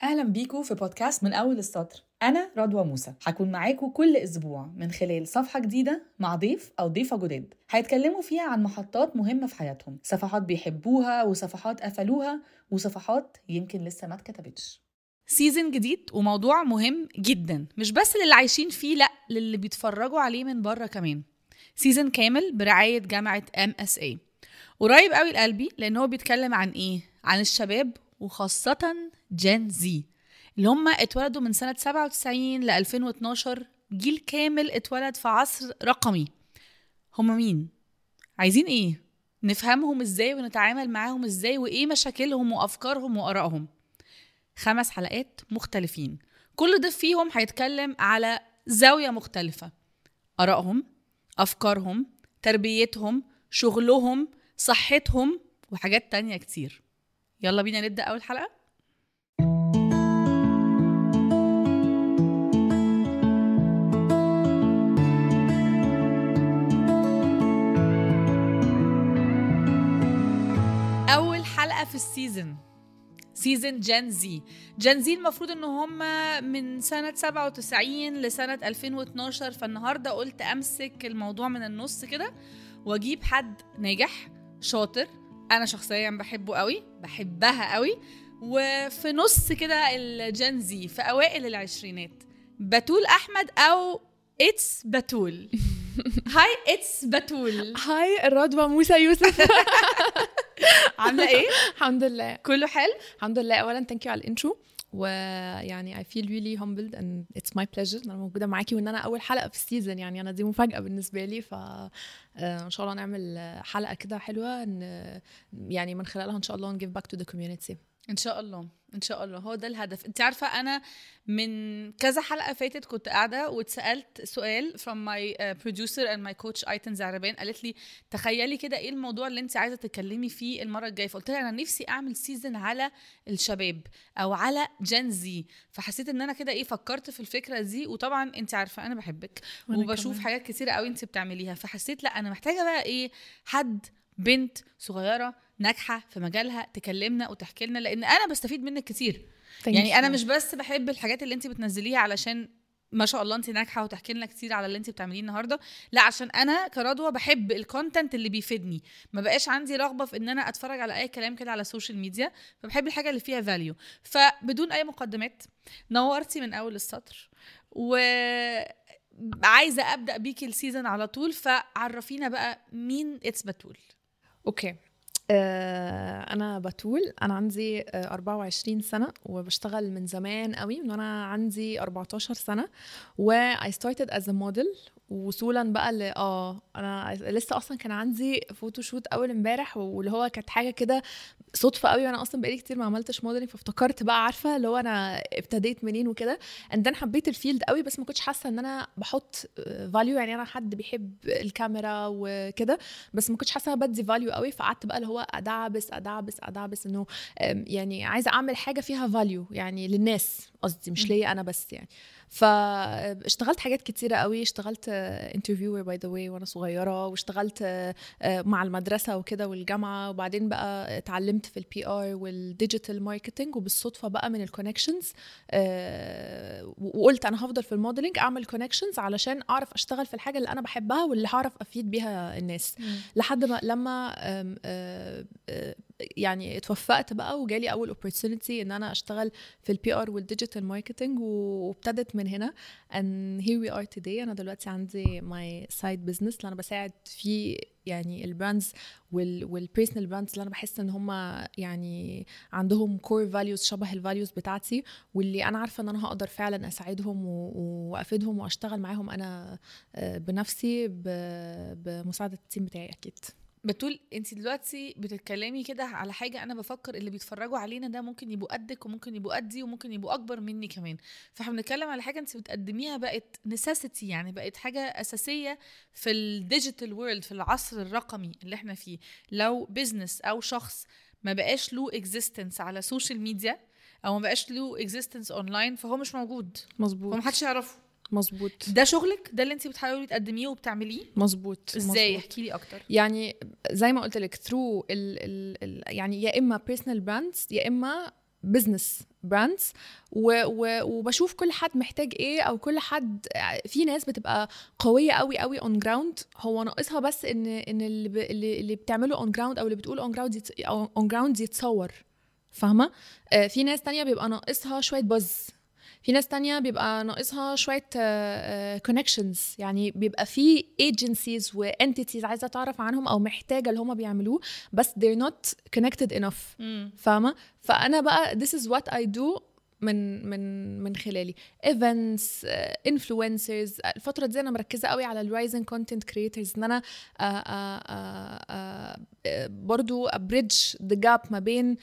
أهلا بيكم في بودكاست من أول السطر أنا رضوى موسى هكون معاكم كل أسبوع من خلال صفحة جديدة مع ضيف أو ضيفة جداد هيتكلموا فيها عن محطات مهمة في حياتهم صفحات بيحبوها وصفحات قفلوها وصفحات يمكن لسه ما اتكتبتش سيزن جديد وموضوع مهم جدا مش بس للي عايشين فيه لا للي بيتفرجوا عليه من بره كمان سيزن كامل برعاية جامعة ام اس اي قريب قوي لقلبي لان هو بيتكلم عن ايه عن الشباب وخاصة جين زي اللي هم اتولدوا من سنة 97 ل 2012 جيل كامل اتولد في عصر رقمي هم مين؟ عايزين ايه؟ نفهمهم ازاي ونتعامل معاهم ازاي وايه مشاكلهم وافكارهم وارائهم خمس حلقات مختلفين كل ضيف فيهم هيتكلم على زاوية مختلفة آرائهم أفكارهم تربيتهم شغلهم صحتهم وحاجات تانية كتير يلا بينا نبدأ أول حلقة أول حلقة في السيزون سيزن جين زي جين زي المفروض ان هم من سنة 97 لسنة 2012 فالنهاردة قلت امسك الموضوع من النص كده واجيب حد ناجح شاطر انا شخصيا بحبه قوي بحبها قوي وفي نص كده الجين زي في اوائل العشرينات بتول احمد او اتس بتول هاي اتس بتول هاي رضوى موسى يوسف عامله ايه الحمد لله كله حلو الحمد لله اولا ثانك يو على الانترو ويعني I feel really humbled and it's my pleasure ان انا موجوده معاكي وان انا اول حلقه في السيزون يعني انا دي مفاجاه بالنسبه لي ف آه، ان شاء الله نعمل حلقه كده حلوه ن- يعني من خلالها ان شاء الله نجيف باك تو ذا community ان شاء الله ان شاء الله هو ده الهدف انت عارفه انا من كذا حلقه فاتت كنت قاعده واتسالت سؤال from my uh, producer and my coach ايتن زعربان قالت لي تخيلي كده ايه الموضوع اللي انت عايزه تتكلمي فيه المره الجايه فقلت لها انا نفسي اعمل سيزون على الشباب او على جين زي فحسيت ان انا كده ايه فكرت في الفكره دي وطبعا انت عارفه انا بحبك وأنا وبشوف كمان. حاجات كتيره قوي انت بتعمليها فحسيت لا انا محتاجه بقى ايه حد بنت صغيره ناجحه في مجالها تكلمنا وتحكي لنا لان انا بستفيد منك كتير Thank يعني انا you. مش بس بحب الحاجات اللي انت بتنزليها علشان ما شاء الله انت ناجحه وتحكي لنا كتير على اللي انت بتعمليه النهارده لا عشان انا كرضوى بحب الكونتنت اللي بيفيدني ما بقاش عندي رغبه في ان انا اتفرج على اي كلام كده على السوشيال ميديا فبحب الحاجه اللي فيها فاليو فبدون اي مقدمات نورتي من اول السطر و عايزه ابدا بيكي السيزون على طول فعرفينا بقى مين اتس بتول اوكي آه، انا بتول انا عندي آه، 24 سنه وبشتغل من زمان قوي من وانا عندي 14 سنه و I started as a model وصولا بقى ل اه انا لسه اصلا كان عندي فوتوشوت اول امبارح واللي هو كانت حاجه كده صدفه قوي وانا اصلا بقالي كتير ما عملتش موديلنج فافتكرت بقى عارفه اللي هو انا ابتديت منين وكده اند انا حبيت الفيلد قوي بس ما كنتش حاسه ان انا بحط فاليو يعني انا حد بيحب الكاميرا وكده بس ما كنتش حاسه انا بدي فاليو قوي فقعدت بقى اللي هو ادعبس ادعبس ادعبس انه أم، يعني عايزه اعمل حاجه فيها فاليو يعني للناس قصدي مش م. ليا انا بس يعني فاشتغلت حاجات كتيره قوي اشتغلت انترفيور باي ذا واي وانا صغيره واشتغلت آه، آه، مع المدرسه وكده والجامعه وبعدين بقى اتعلمت في البي ار والديجيتال ماركتنج وبالصدفه بقى من الكونكشنز وقلت انا هفضل في الموديلنج اعمل كونكشنز علشان اعرف اشتغل في الحاجه اللي انا بحبها واللي هعرف افيد بيها الناس لحد ما لما أم، آه، آه، يعني اتوفقت بقى وجالي اول opportunity ان انا اشتغل في البي ار والديجيتال ماركتنج وابتدت من هنا and here we are today انا دلوقتي عندي my side business اللي انا بساعد فيه يعني البراندز والبيرسونال براندز اللي انا بحس ان هم يعني عندهم كور فاليوز شبه الفاليوز بتاعتي واللي انا عارفه ان انا هقدر فعلا اساعدهم و- وافيدهم واشتغل معاهم انا آه، بنفسي ب- بمساعده التيم بتاعي اكيد بتقول انت دلوقتي بتتكلمي كده على حاجه انا بفكر اللي بيتفرجوا علينا ده ممكن يبقوا قدك وممكن يبقوا قدي وممكن يبقوا اكبر مني كمان فاحنا بنتكلم على حاجه انت بتقدميها بقت نسيسيتي يعني بقت حاجه اساسيه في الديجيتال وورلد في العصر الرقمي اللي احنا فيه لو بزنس او شخص ما بقاش له اكزيستنس على سوشيال ميديا او ما بقاش له اكزيستنس اونلاين فهو مش موجود مظبوط ومحدش يعرفه مظبوط ده شغلك ده اللي انت بتحاولي تقدميه وبتعمليه مظبوط ازاي مظبوط. احكي لي اكتر يعني زي ما قلت لك ثرو ال ال ال يعني يا اما بيرسونال براندز يا اما بزنس براندز وبشوف كل حد محتاج ايه او كل حد في ناس بتبقى قويه قوي قوي اون جراوند هو ناقصها بس ان ان اللي, ب- اللي اللي بتعمله اون جراوند او اللي بتقول اون جراوند اون جراوند يتصور فاهمه آه، في ناس تانية بيبقى ناقصها شويه بuzz في ناس تانية بيبقى ناقصها شوية كونكشنز يعني بيبقى في agencies و entities عايزة تعرف عنهم أو محتاجة اللي هما بيعملوه بس they're not connected enough فاهمة فأنا بقى this is what I do من من من خلالي ايفنتس انفلونسرز الفتره دي انا مركزه قوي على الرايزنج كونتنت كريترز ان انا آه، آه، آه، آه، آه، برضو ابريدج ذا جاب ما بين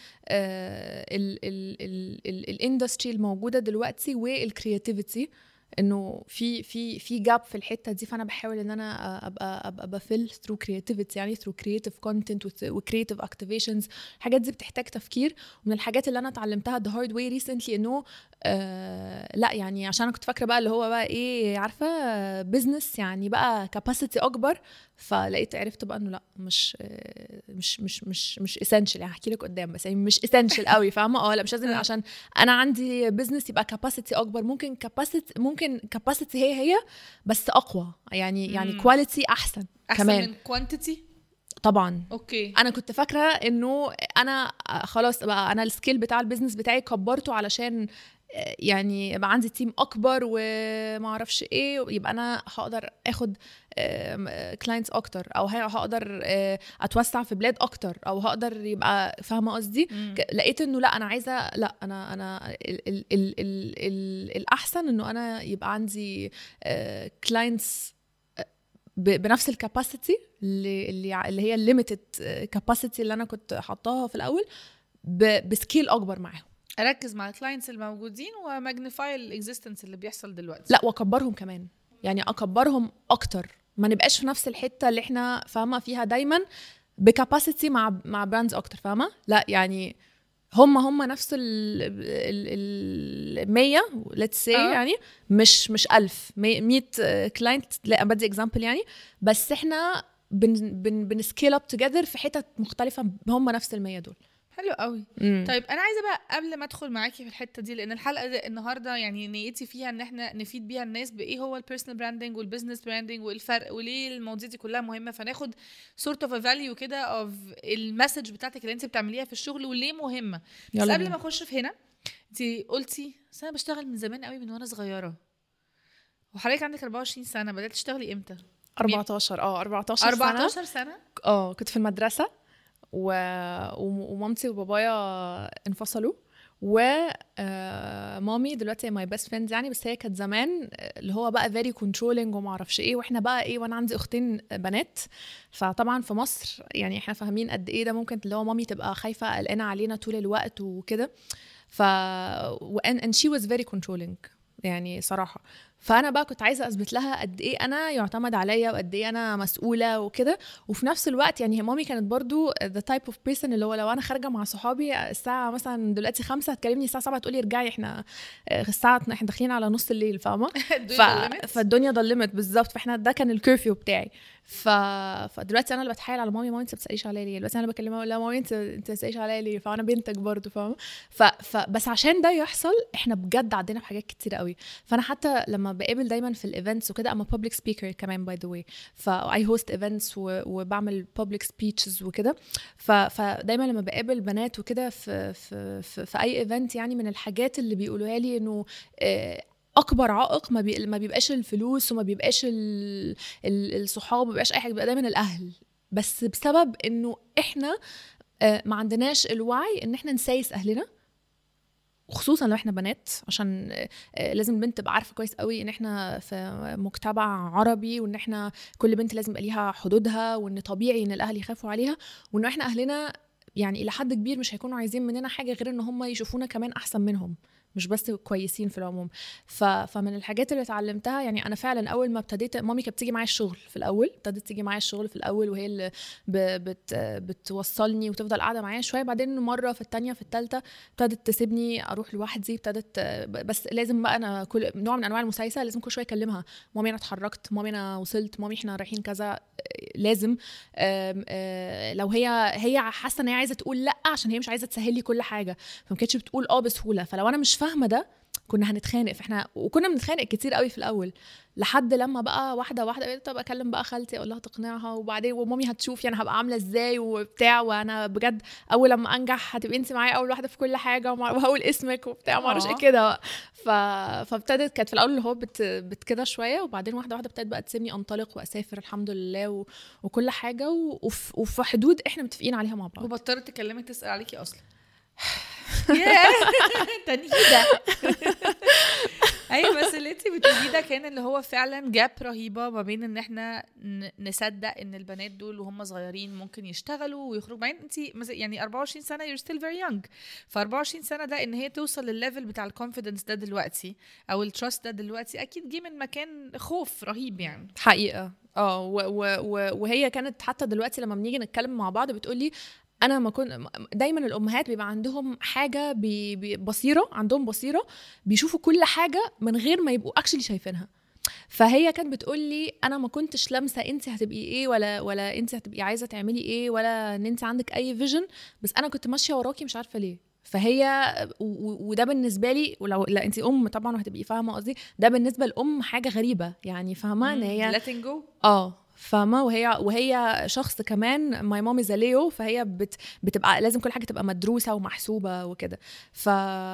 الاندستري الموجوده دلوقتي والكرياتيفيتي انه في في في جاب في الحته دي فانا بحاول ان انا ابقى ابقى بفل ثرو كرياتيفيتي يعني ثرو كرياتيف كونتنت وكرياتيف اكتيفيشنز الحاجات دي بتحتاج تفكير ومن الحاجات اللي انا اتعلمتها ذا هارد واي ريسنتلي انه آه لا يعني عشان انا كنت فاكره بقى اللي هو بقى ايه عارفه بزنس يعني بقى كاباسيتي اكبر فلقيت عرفت بقى انه لا مش آه، مش مش مش مش اسينشال يعني هحكي لك قدام بس يعني مش اسينشال قوي فاهمه اه لا مش لازم عشان انا عندي بزنس يبقى كاباسيتي اكبر ممكن كاباسيتي ممكن كاباسيتي هي هي بس اقوى يعني يعني مم. كواليتي احسن احسن كمان. من كوانتيتي طبعا اوكي انا كنت فاكره انه انا خلاص بقى انا السكيل بتاع البيزنس بتاعي كبرته علشان آه، يعني يبقى عندي تيم اكبر وما اعرفش ايه يبقى انا هقدر اخد كلاينتس اكتر او ه- هقدر آه، اتوسع في بلاد اكتر او هقدر يبقى فاهمه قصدي مم. ك- لقيت انه لا انا عايزه لا انا انا ال ال ال ال ال الاحسن انه انا يبقى عندي كلاينتس بنفس الكاباسيتي اللي اللي ع- اللي هي الليميتد كاباسيتي اللي انا كنت حطاها في الاول ب- بسكيل اكبر معاهم اركز مع الكلاينتس الموجودين وماجنيفاي الاكزيستنس اللي بيحصل دلوقتي لا واكبرهم كمان يعني اكبرهم اكتر ما نبقاش في نفس الحته اللي احنا فاهمه فيها دايما بكاباسيتي مع مع براندز اكتر فاهمه لا يعني هم هم نفس ال ال 100 ليتس سي آه. يعني مش مش 1000 100 كلاينت لا بدي اكزامبل يعني بس احنا بن بن بنسكيل اب توجذر في حتت مختلفه هم نفس ال 100 دول حلو قوي مم. طيب انا عايزه بقى قبل ما ادخل معاكي في الحته دي لان الحلقه دي النهارده يعني نيتي فيها ان احنا نفيد بيها الناس بايه هو البيرسونال براندنج والبزنس براندنج والفرق وليه المواضيع دي كلها مهمه فناخد سورت اوف فاليو كده اوف المسج بتاعتك اللي انت بتعمليها في الشغل وليه مهمه بس يلا قبل بينا. ما اخش في هنا انت قلتي بس انا بشتغل من زمان قوي من وانا صغيره وحضرتك عندك 24 سنه بدات تشتغلي امتى 14 اه 14 سنه 14 سنه اه كنت في المدرسة و... وم- ومامتي وبابايا انفصلوا و آه، مامي دلوقتي ماي بيست فريند يعني بس هي كانت زمان آه، اللي هو بقى فيري كنترولينج وما اعرفش ايه واحنا بقى ايه وانا عندي اختين بنات فطبعا في مصر يعني احنا فاهمين قد ايه ده ممكن اللي هو مامي تبقى خايفه قلقانه علينا طول الوقت وكده ف و and, and she was very controlling يعني صراحه فانا بقى كنت عايزه اثبت لها قد ايه انا يعتمد عليا وقد ايه انا مسؤوله وكده وفي نفس الوقت يعني هي مامي كانت برضو ذا تايب اوف بيرسون اللي هو لو انا خارجه مع صحابي الساعه مثلا دلوقتي خمسة هتكلمني الساعه 7 تقولي ارجعي احنا آه، الساعه احنا داخلين على نص الليل فاهمه ف... فالدنيا ضلمت بالظبط فاحنا ده كان الكرفيو بتاعي ف... فدلوقتي انا اللي بتحايل على مامي مامي انت ما بتساليش عليا ليه دلوقتي انا بكلمها لا مامي انت انت ما بتساليش عليا ليه فانا بنتك برضو فاهمه ف... ف... بس عشان ده يحصل احنا بجد عدينا بحاجات كتير قوي فانا حتى لما بقابل دايما في الايفنتس وكده اما بابليك سبيكر كمان باي ذا واي فاي هوست ايفنتس وبعمل بابليك سبيتشز وكده ف... فدايما لما بقابل بنات وكده في في في, في اي ايفنت يعني من الحاجات اللي بيقولوها لي انه آه، اكبر عائق ما, بي... ما بيبقاش الفلوس وما بيبقاش ال... ال... الصحاب ما بيبقاش اي حاجه بيبقى دايما الاهل بس بسبب انه احنا آه، ما عندناش الوعي ان احنا نسايس اهلنا خصوصا لو احنا بنات عشان آه، آه، لازم البنت تبقى عارفه كويس قوي ان احنا في مجتمع عربي وان احنا كل بنت لازم يبقى ليها حدودها وان طبيعي ان الاهل يخافوا عليها وان احنا اهلنا يعني الى حد كبير مش هيكونوا عايزين مننا حاجه غير ان هم يشوفونا كمان احسن منهم مش بس كويسين في العموم ف... فمن الحاجات اللي اتعلمتها يعني انا فعلا اول ما ابتديت مامي كانت بتيجي معايا الشغل في الاول ابتدت تيجي معايا الشغل في الاول وهي اللي ب... بت... بتوصلني وتفضل قاعده معايا شويه بعدين مره في الثانيه في الثالثه ابتدت تسيبني اروح لوحدي ابتدت بس لازم بقى انا كل نوع من انواع المسايسه لازم كل شويه اكلمها مامي انا اتحركت مامي انا وصلت مامي احنا رايحين كذا لازم آم آم لو هي هي حاسه ان هي عايزه تقول لا عشان هي مش عايزه تسهل لي كل حاجه فما كانتش بتقول اه بسهوله فلو انا مش فاهمه ده كنا هنتخانق فاحنا وكنا بنتخانق كتير قوي في الاول لحد لما بقى واحده واحده بقيت طب اكلم بقى خالتي اقول لها تقنعها وبعدين ومامي هتشوف يعني هبقى عامله ازاي وبتاع وانا بجد اول لما انجح هتبقي انت معايا اول واحده في كل حاجه وهقول اسمك وبتاع ما اعرفش ايه كده ف... فابتدت كانت في الاول اللي هو بت... بت كده شويه وبعدين واحده واحده ابتدت بقى تسيبني انطلق واسافر الحمد لله و... وكل حاجه و... وف... وفي حدود احنا متفقين عليها مع بعض وبطلت تكلمك تسال عليكي اصلا تنهيده ايوه بس اللي انت بتقوليه ده كان اللي هو فعلا جاب رهيبه ما بين ان احنا نصدق ان البنات دول وهم صغيرين ممكن يشتغلوا ويخرجوا بعدين انت يعني 24 سنه you're still very young ف 24 سنه ده ان هي توصل للليفل بتاع الكونفيدنس ده دلوقتي او التراست ده دلوقتي اكيد جه من مكان خوف رهيب يعني حقيقه اه وهي كانت حتى دلوقتي لما بنيجي نتكلم مع بعض بتقولي انا ما كنت دايما الامهات بيبقى عندهم حاجه بي بي بصيره عندهم بصيره بيشوفوا كل حاجه من غير ما يبقوا اكشلي شايفينها فهي كانت بتقول لي انا ما كنتش لامسه انت هتبقي ايه ولا ولا انت هتبقي عايزه تعملي ايه ولا ان انت عندك اي فيجن بس انا كنت ماشيه وراكي مش عارفه ليه فهي وده بالنسبه لي ولو لا انت ام طبعا وهتبقي فاهمه قصدي ده بالنسبه لام حاجه غريبه يعني فاهمه ان هي letting go اه فاهمه وهي وهي شخص كمان ماي مامي ليو فهي بت بتبقى لازم كل حاجه تبقى مدروسه ومحسوبه وكده ف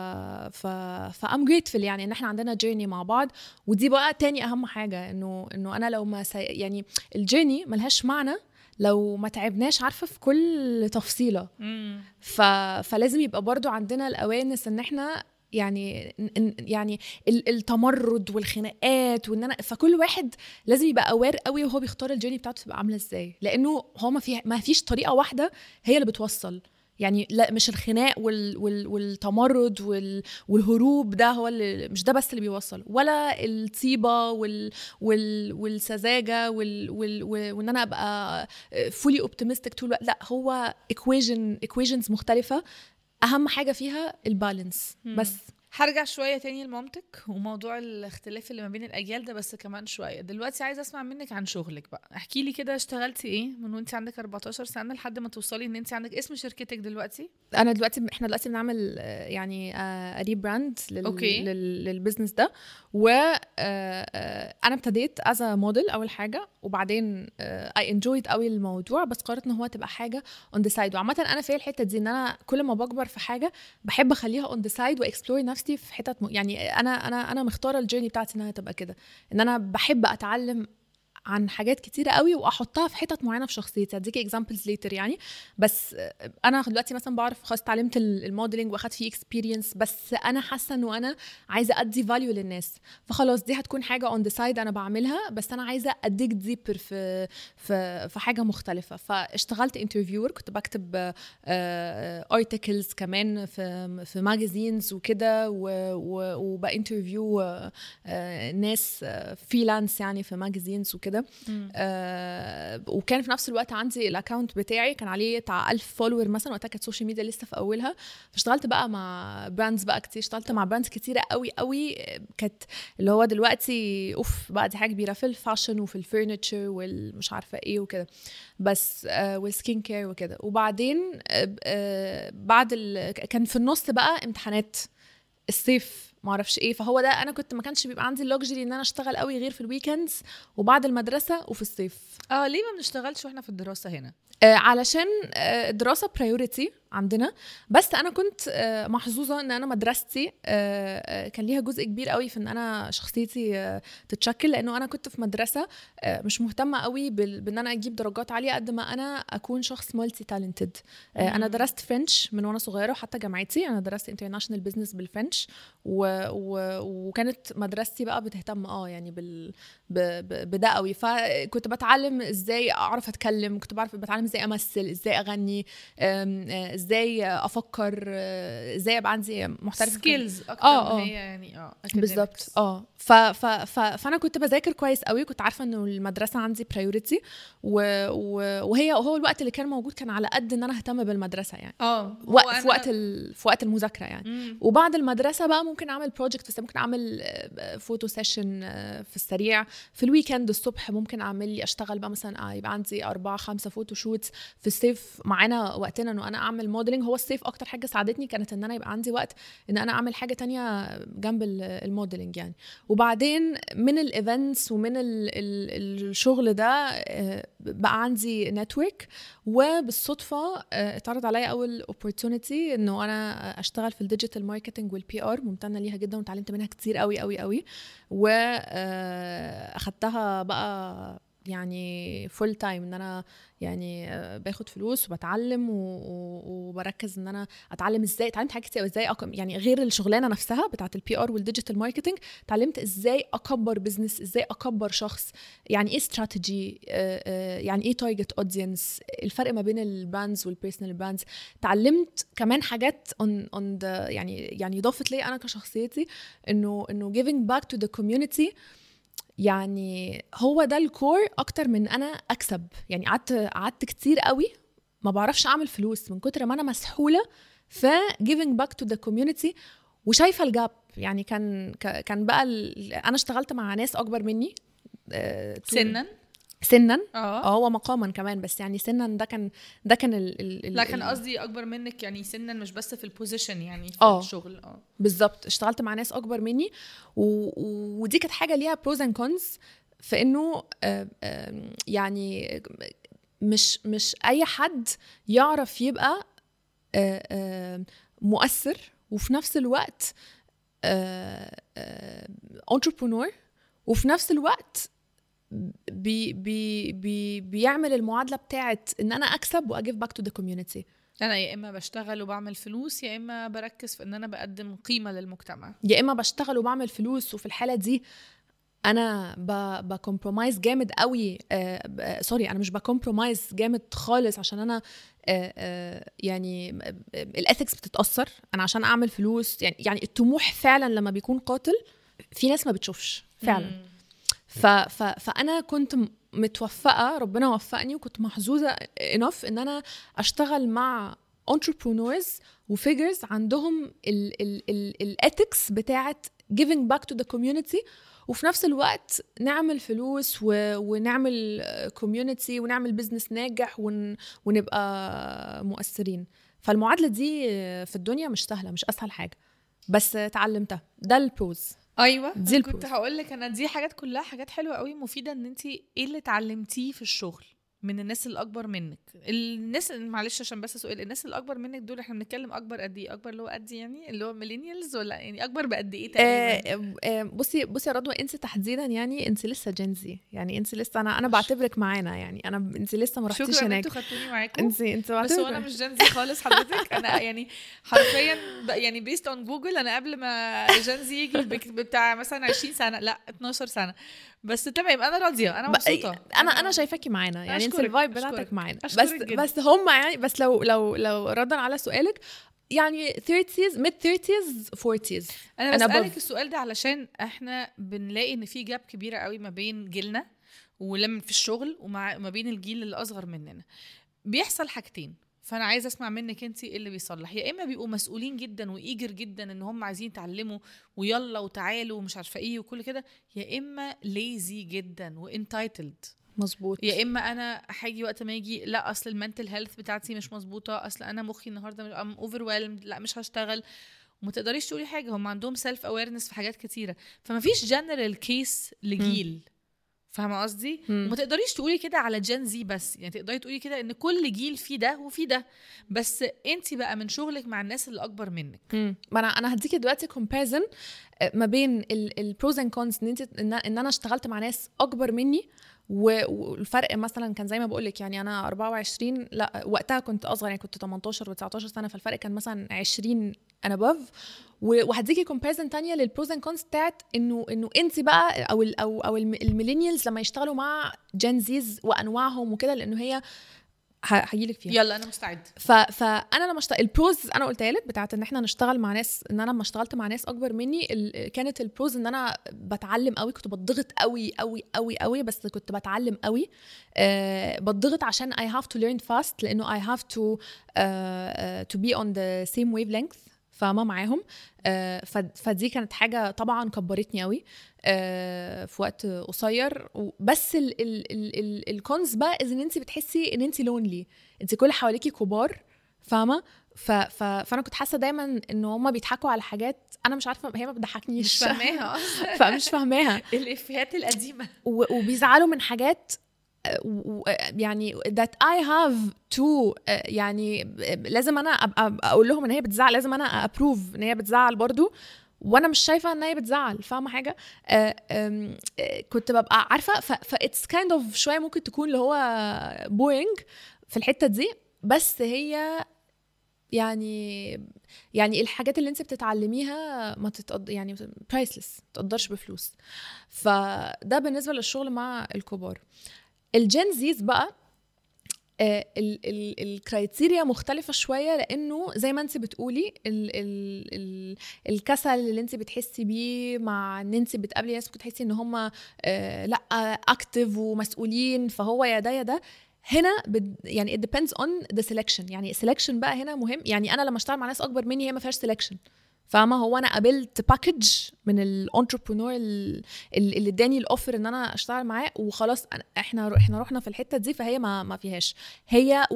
ف فام جريتفل يعني ان احنا عندنا جيرني مع بعض ودي بقى تاني اهم حاجه انه انه انا لو ما سي... يعني الجيرني ملهاش معنى لو ما تعبناش عارفه في كل تفصيله ف... فلازم يبقى برضو عندنا الاوانس ان احنا يعني يعني التمرد والخناقات وان انا فكل واحد لازم يبقى اوير قوي وهو بيختار الجيرني بتاعته تبقى عامله ازاي لانه هو ما في ما فيش طريقه واحده هي اللي بتوصل يعني لا مش الخناق وال وال والتمرد وال والهروب ده هو اللي مش ده بس اللي بيوصل ولا الطيبه وال وال والسذاجه وال وال وان انا ابقى فولي اوبتيمستيك طول الوقت لا هو ايكويجن ايكويجنز مختلفه اهم حاجه فيها البالانس بس هرجع شويه تاني لمامتك وموضوع الاختلاف اللي ما بين الاجيال ده بس كمان شويه دلوقتي عايزه اسمع منك عن شغلك بقى احكي لي كده اشتغلتي ايه من وانت عندك 14 سنه لحد ما توصلي ان انت عندك اسم شركتك دلوقتي انا دلوقتي احنا دلوقتي بنعمل يعني ري براند لل... أوكي. لل... للبزنس ده و انا ابتديت از موديل اول حاجه وبعدين اي انجويد قوي الموضوع بس قررت ان هو تبقى حاجه اون ذا سايد وعامه انا في الحته دي ان انا كل ما بكبر في حاجه بحب اخليها اون ذا سايد واكسبلور نفسي في حتت م... يعني انا انا انا مختاره الجيرني بتاعتي انها تبقى كده ان انا بحب اتعلم عن حاجات كتيرة قوي واحطها في حتت معينه في شخصيتي اديكي اكزامبلز ليتر يعني بس انا دلوقتي مثلا بعرف خلاص اتعلمت الموديلنج واخدت فيه اكسبيرينس بس انا حاسه انه انا عايزه ادي فاليو للناس فخلاص دي هتكون حاجه اون ذا سايد انا بعملها بس انا عايزه اديك ديبر في في في حاجه مختلفه فاشتغلت انترفيور كنت بكتب ارتكلز كمان في في ماجازينز وكده وبانترفيو ناس فريلانس يعني في ماجازينز وكده كده آه وكان في نفس الوقت عندي الاكونت بتاعي كان عليه بتاع 1000 فولور مثلا وقتها كانت السوشيال ميديا لسه في اولها فاشتغلت بقى مع براندز بقى كتير اشتغلت مع براندز كتيره قوي قوي كانت اللي هو دلوقتي اوف بقى دي حاجه كبيره في الفاشن وفي الفurniture والمش عارفه ايه وكده بس آه والسكين كير وكده وبعدين آه آه بعد ال... كان في النص بقى امتحانات الصيف ما اعرفش ايه فهو ده انا كنت ما كانش بيبقى عندي اللوكجري ان انا اشتغل قوي غير في الويكندز وبعد المدرسه وفي الصيف اه ليه ما بنشتغلش واحنا في الدراسه هنا آه علشان آه الدراسه برايورتي عندنا بس انا كنت آه محظوظه ان انا مدرستي آه كان ليها جزء كبير قوي في ان انا شخصيتي آه تتشكل لانه انا كنت في مدرسه آه مش مهتمه قوي بان انا اجيب درجات عاليه قد ما انا اكون شخص مالتي تالنتد آه انا درست فرنش من وانا صغيره وحتى جامعتي انا درست انترناشونال بزنس بالفرنش و... و... وكانت مدرستي بقى بتهتم اه يعني بال ب... ب... بده قوي فكنت بتعلم ازاي اعرف اتكلم كنت بعرف بتعلم ازاي امثل ازاي اغني أم، آه، ازاي افكر آه، ازاي ابقى عندي محترف سكيلز اكتر آه، ما آه. هي يعني اه بالظبط academics. اه ف, ف, ف, فانا كنت بذاكر كويس قوي كنت عارفه انه المدرسه عندي برايورتي و, و, وهي هو الوقت اللي كان موجود كان على قد ان انا اهتم بالمدرسه يعني اه هو وقت في أنا- وقت ال... في وقت المذاكره يعني مم. وبعد المدرسه بقى ممكن اعمل بروجكت بس ممكن اعمل آه، فوتو سيشن آه، في السريع في الويكند الصبح ممكن اعمل لي اشتغل بقى مثلا آه، يبقى عندي أربعة خمسة فوتو شوتس في الصيف معانا وقتنا انه انا اعمل موديلنج هو الصيف اكتر حاجه ساعدتني كانت ان انا يبقى عندي وقت ان انا اعمل حاجه تانية جنب ال- الموديلنج يعني وبعدين من الايفنتس ومن ال ال الشغل ده آه، بقى عندي نتورك وبالصدفه آه، اتعرض عليا اول اوبورتونيتي انه انا اشتغل في الديجيتال ماركتنج والبي ار ممتنه ليها جدا وتعلمت منها كتير قوي قوي قوي واخدتها بقى يعني فول تايم ان انا يعني آه، باخد فلوس وبتعلم و- و- وبركز ان انا اتعلم ازاي اتعلمت حاجات كتير أوي، ازاي أك... يعني غير الشغلانه نفسها بتاعت البي ار والديجيتال ماركتنج اتعلمت ازاي اكبر بزنس ازاي اكبر شخص يعني ايه استراتيجي يعني ايه تارجت اودينس الفرق ما بين البراندز والبيرسونال براندز اتعلمت كمان حاجات اون اون يعني يعني ضافت لي انا كشخصيتي انه انه giving back to the community يعني هو ده الكور اكتر من انا اكسب يعني قعدت قعدت كتير قوي ما بعرفش اعمل فلوس من كتر ما انا مسحوله في giving back to the community وشايفه الجاب يعني كان ك- كان بقى ال- انا اشتغلت مع ناس اكبر مني آه، طول- سنا سنا اه اه هو مقاما كمان بس يعني سنا ده كان ده كان ال ال ال- لا كان ال- قصدي اكبر منك يعني سنا مش بس في البوزيشن يعني في آه. الشغل اه بالظبط اشتغلت مع ناس اكبر مني و... و- ودي كانت حاجه ليها بروز اند كونز في انه آه، آه، يعني مش مش اي حد يعرف يبقى آه، آه، مؤثر وفي نفس الوقت انتربرونور وفي نفس الوقت بي بي بي بيعمل المعادله بتاعت ان انا اكسب واجيف باك تو ذا كوميونتي انا يا اما بشتغل وبعمل فلوس يا اما بركز في ان انا بقدم قيمه للمجتمع يا اما بشتغل وبعمل فلوس وفي الحاله دي انا بكمبرومايز جامد قوي آه ب- سوري انا مش بكمبرومايز جامد خالص عشان انا آه آه يعني الاثكس بتتاثر انا عشان اعمل فلوس يعني يعني الطموح فعلا لما بيكون قاتل في ناس ما بتشوفش فعلا مم. ف ف فانا كنت م- متوفقه ربنا وفقني وكنت محظوظه انف ان انا اشتغل مع entrepreneurs وفيجرز عندهم الاتكس بتاعت giving back to the community وفي نفس الوقت نعمل فلوس و... ونعمل كوميونتي ونعمل بزنس ناجح ون... ونبقى مؤثرين فالمعادله دي في الدنيا مش سهله مش اسهل حاجه بس اتعلمتها ده البروز ايوه دي أنا كنت البروز. هقول لك انا دي حاجات كلها حاجات حلوه قوي مفيده ان انت ايه اللي اتعلمتيه في الشغل من الناس اللي اكبر منك الناس معلش عشان بس سؤال الناس اللي اكبر منك دول احنا بنتكلم اكبر قد ايه اكبر اللي هو قد يعني اللي هو ميلينيالز ولا يعني اكبر بقد ايه تقريبا آه، آه، بصي بصي يا رضوى انت تحديدا يعني انت لسه جنزي يعني انت لسه انا انا بعتبرك معانا يعني انا انت لسه ما رحتيش شكرا ان هناك انتوا خدتوني معاكم انت انت بس هو انا بعتبرك مش جنزي خالص حضرتك انا يعني حرفيا ب- يعني بيست اون جوجل انا قبل ما جنزي يجي بك- بتاع مثلا 20 سنه لا 12 سنه بس تمام انا راضيه انا ب- مبسوطه انا انا شايفاكي معانا يعني انت أشكرك، الفايب أشكرك، بتاعتك معانا بس أشكرك جداً. بس هم يعني بس لو لو لو ردا على سؤالك يعني 30s mid 30s 40s انا أنا بسالك above. السؤال ده علشان احنا بنلاقي ان في جاب كبيره قوي ما بين جيلنا ولما في الشغل ومع ما بين الجيل اللي اصغر مننا بيحصل حاجتين فانا عايزه اسمع منك انت ايه اللي بيصلح يا اما بيبقوا مسؤولين جدا وايجر جدا ان هم عايزين يتعلموا ويلا وتعالوا ومش عارفه ايه وكل كده يا اما ليزي جدا وانتايتلد مظبوط يا اما انا هاجي وقت ما يجي لا اصل المنتل هيلث بتاعتي مش مظبوطه اصل انا مخي النهارده ام اوفر لا مش هشتغل وما تقدريش تقولي حاجه هم عندهم سيلف اويرنس في حاجات كتيره فما فيش جنرال كيس لجيل فاهمه قصدي مم. وما تقدريش تقولي كده على جين زي بس يعني تقدري تقولي كده ان كل جيل فيه ده وفيه ده بس انت بقى من شغلك مع الناس اللي اكبر منك مم. ما انا انا هديكي دلوقتي كومباريزن ما بين البروز اند كونز ان انت ان ان انا اشتغلت مع ناس اكبر مني و- والفرق مثلا كان زي ما بقول لك يعني انا 24 لا وقتها كنت اصغر يعني كنت 18 و19 سنه فالفرق كان مثلا 20 and above و- وهديكي كومباريزن تانية للبروز اند كونز بتاعت انه انه انت بقى او ال او او الميلينيالز لما يشتغلوا مع جين زيز وانواعهم وكده لانه هي هجيلك فيها يلا انا مستعد ف... فانا لما اشتغل البروز انا قلتها لك بتاعت ان احنا نشتغل مع ناس ان انا لما اشتغلت مع ناس اكبر مني ال... كانت البروز ان انا بتعلم قوي كنت بتضغط قوي قوي قوي قوي بس كنت بتعلم قوي أه بتضغط عشان I have to learn fast لانه I have to uh, uh, to be on the same wavelength فاهمه معاهم آه، ف- فدي كانت حاجه طبعا كبرتني قوي آه، في وقت قصير و- بس ال- ال- ال- ال- الكونز بقى إذ ان انت بتحسي ان انت لونلي انت كل اللي حواليكي كبار فاهمه ف... ف... فانا كنت حاسه دايما ان هم بيضحكوا على حاجات انا مش عارفه هي ما بتضحكنيش مش فاهماها اصلا فمش فاهماها الافيهات القديمه و- وبيزعلوا من حاجات آه، و- و- يعني that I have to آه، يعني آه، لازم انا ابقى اقول لهم ان هي بتزعل لازم انا ابروف ان هي بتزعل برضو وانا مش شايفه ان هي بتزعل فاهمه حاجه آه، آم، آه، كنت ببقى عارفه ف اتس كايند اوف شويه ممكن تكون اللي هو بوينج في الحته دي بس هي يعني يعني الحاجات اللي انت بتتعلميها ما تتقض يعني برايسلس ما تقدرش بفلوس فده بالنسبه للشغل مع الكبار الجين زيز بقى آه، ال- ال- الكرايتيريا مختلفة شوية لأنه زي ما انت بتقولي ال ال ال الكسل اللي انت بتحسي بيه مع ان انت بتقابلي ناس بتحسي ان هم آه لا اكتف ومسؤولين فهو يا ده يا ده هنا بد يعني it depends on the selection يعني selection بقى هنا مهم يعني انا لما اشتغل مع ناس اكبر مني هي ما فيهاش selection فاهمه هو انا قابلت باكج من الانتربرونور اللي اداني الاوفر ان انا اشتغل معاه وخلاص أنا- احنا احنا رحنا في الحته دي فهي ما ما فيهاش هي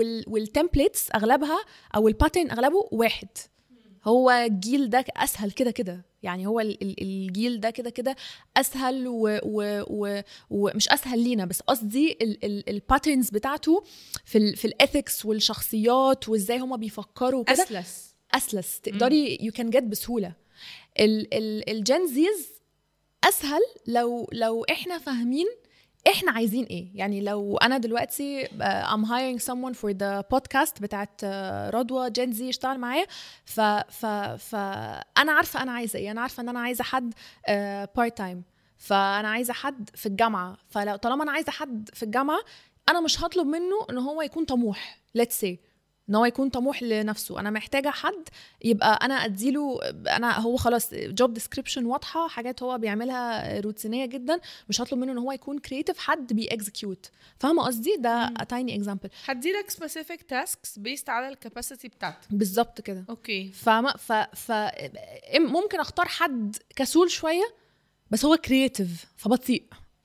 والتمبلتس اغلبها او الباترن اغلبه واحد هو الجيل ده اسهل كده كده يعني هو ال- ال- الجيل ده كده كده اسهل و- و- و- ومش اسهل لينا بس قصدي الباترنز بتاعته في ال في الاثكس والشخصيات وازاي هما بيفكروا كده اسلس اسلس تقدري يو كان جيت بسهوله ال ال الجين زيز اسهل لو لو احنا فاهمين احنا عايزين ايه يعني لو انا دلوقتي uh, I'm hiring someone for the podcast بتاعت uh, رضوى جين زي يشتغل معايا ف ف ف انا عارفه انا عايزه ايه انا عارفه ان انا عايزه حد بارت تايم فانا عايزه حد في الجامعه فلو طالما انا عايزه حد في الجامعه انا مش هطلب منه ان هو يكون طموح let's say ان هو يكون طموح لنفسه انا محتاجه حد يبقى انا اديله انا هو خلاص جوب ديسكريبشن واضحه حاجات هو بيعملها روتينيه جدا مش هطلب منه ان هو يكون كرييتيف حد بيأكزكيوت فاهمه قصدي ده تايني اكزامبل هديلك سبيسيفيك تاسكس بيست على الكاباسيتي بتاعتك بالظبط كده اوكي فاهمه ف ف إم- ممكن اختار حد كسول شويه بس هو كرييتيف فبطيء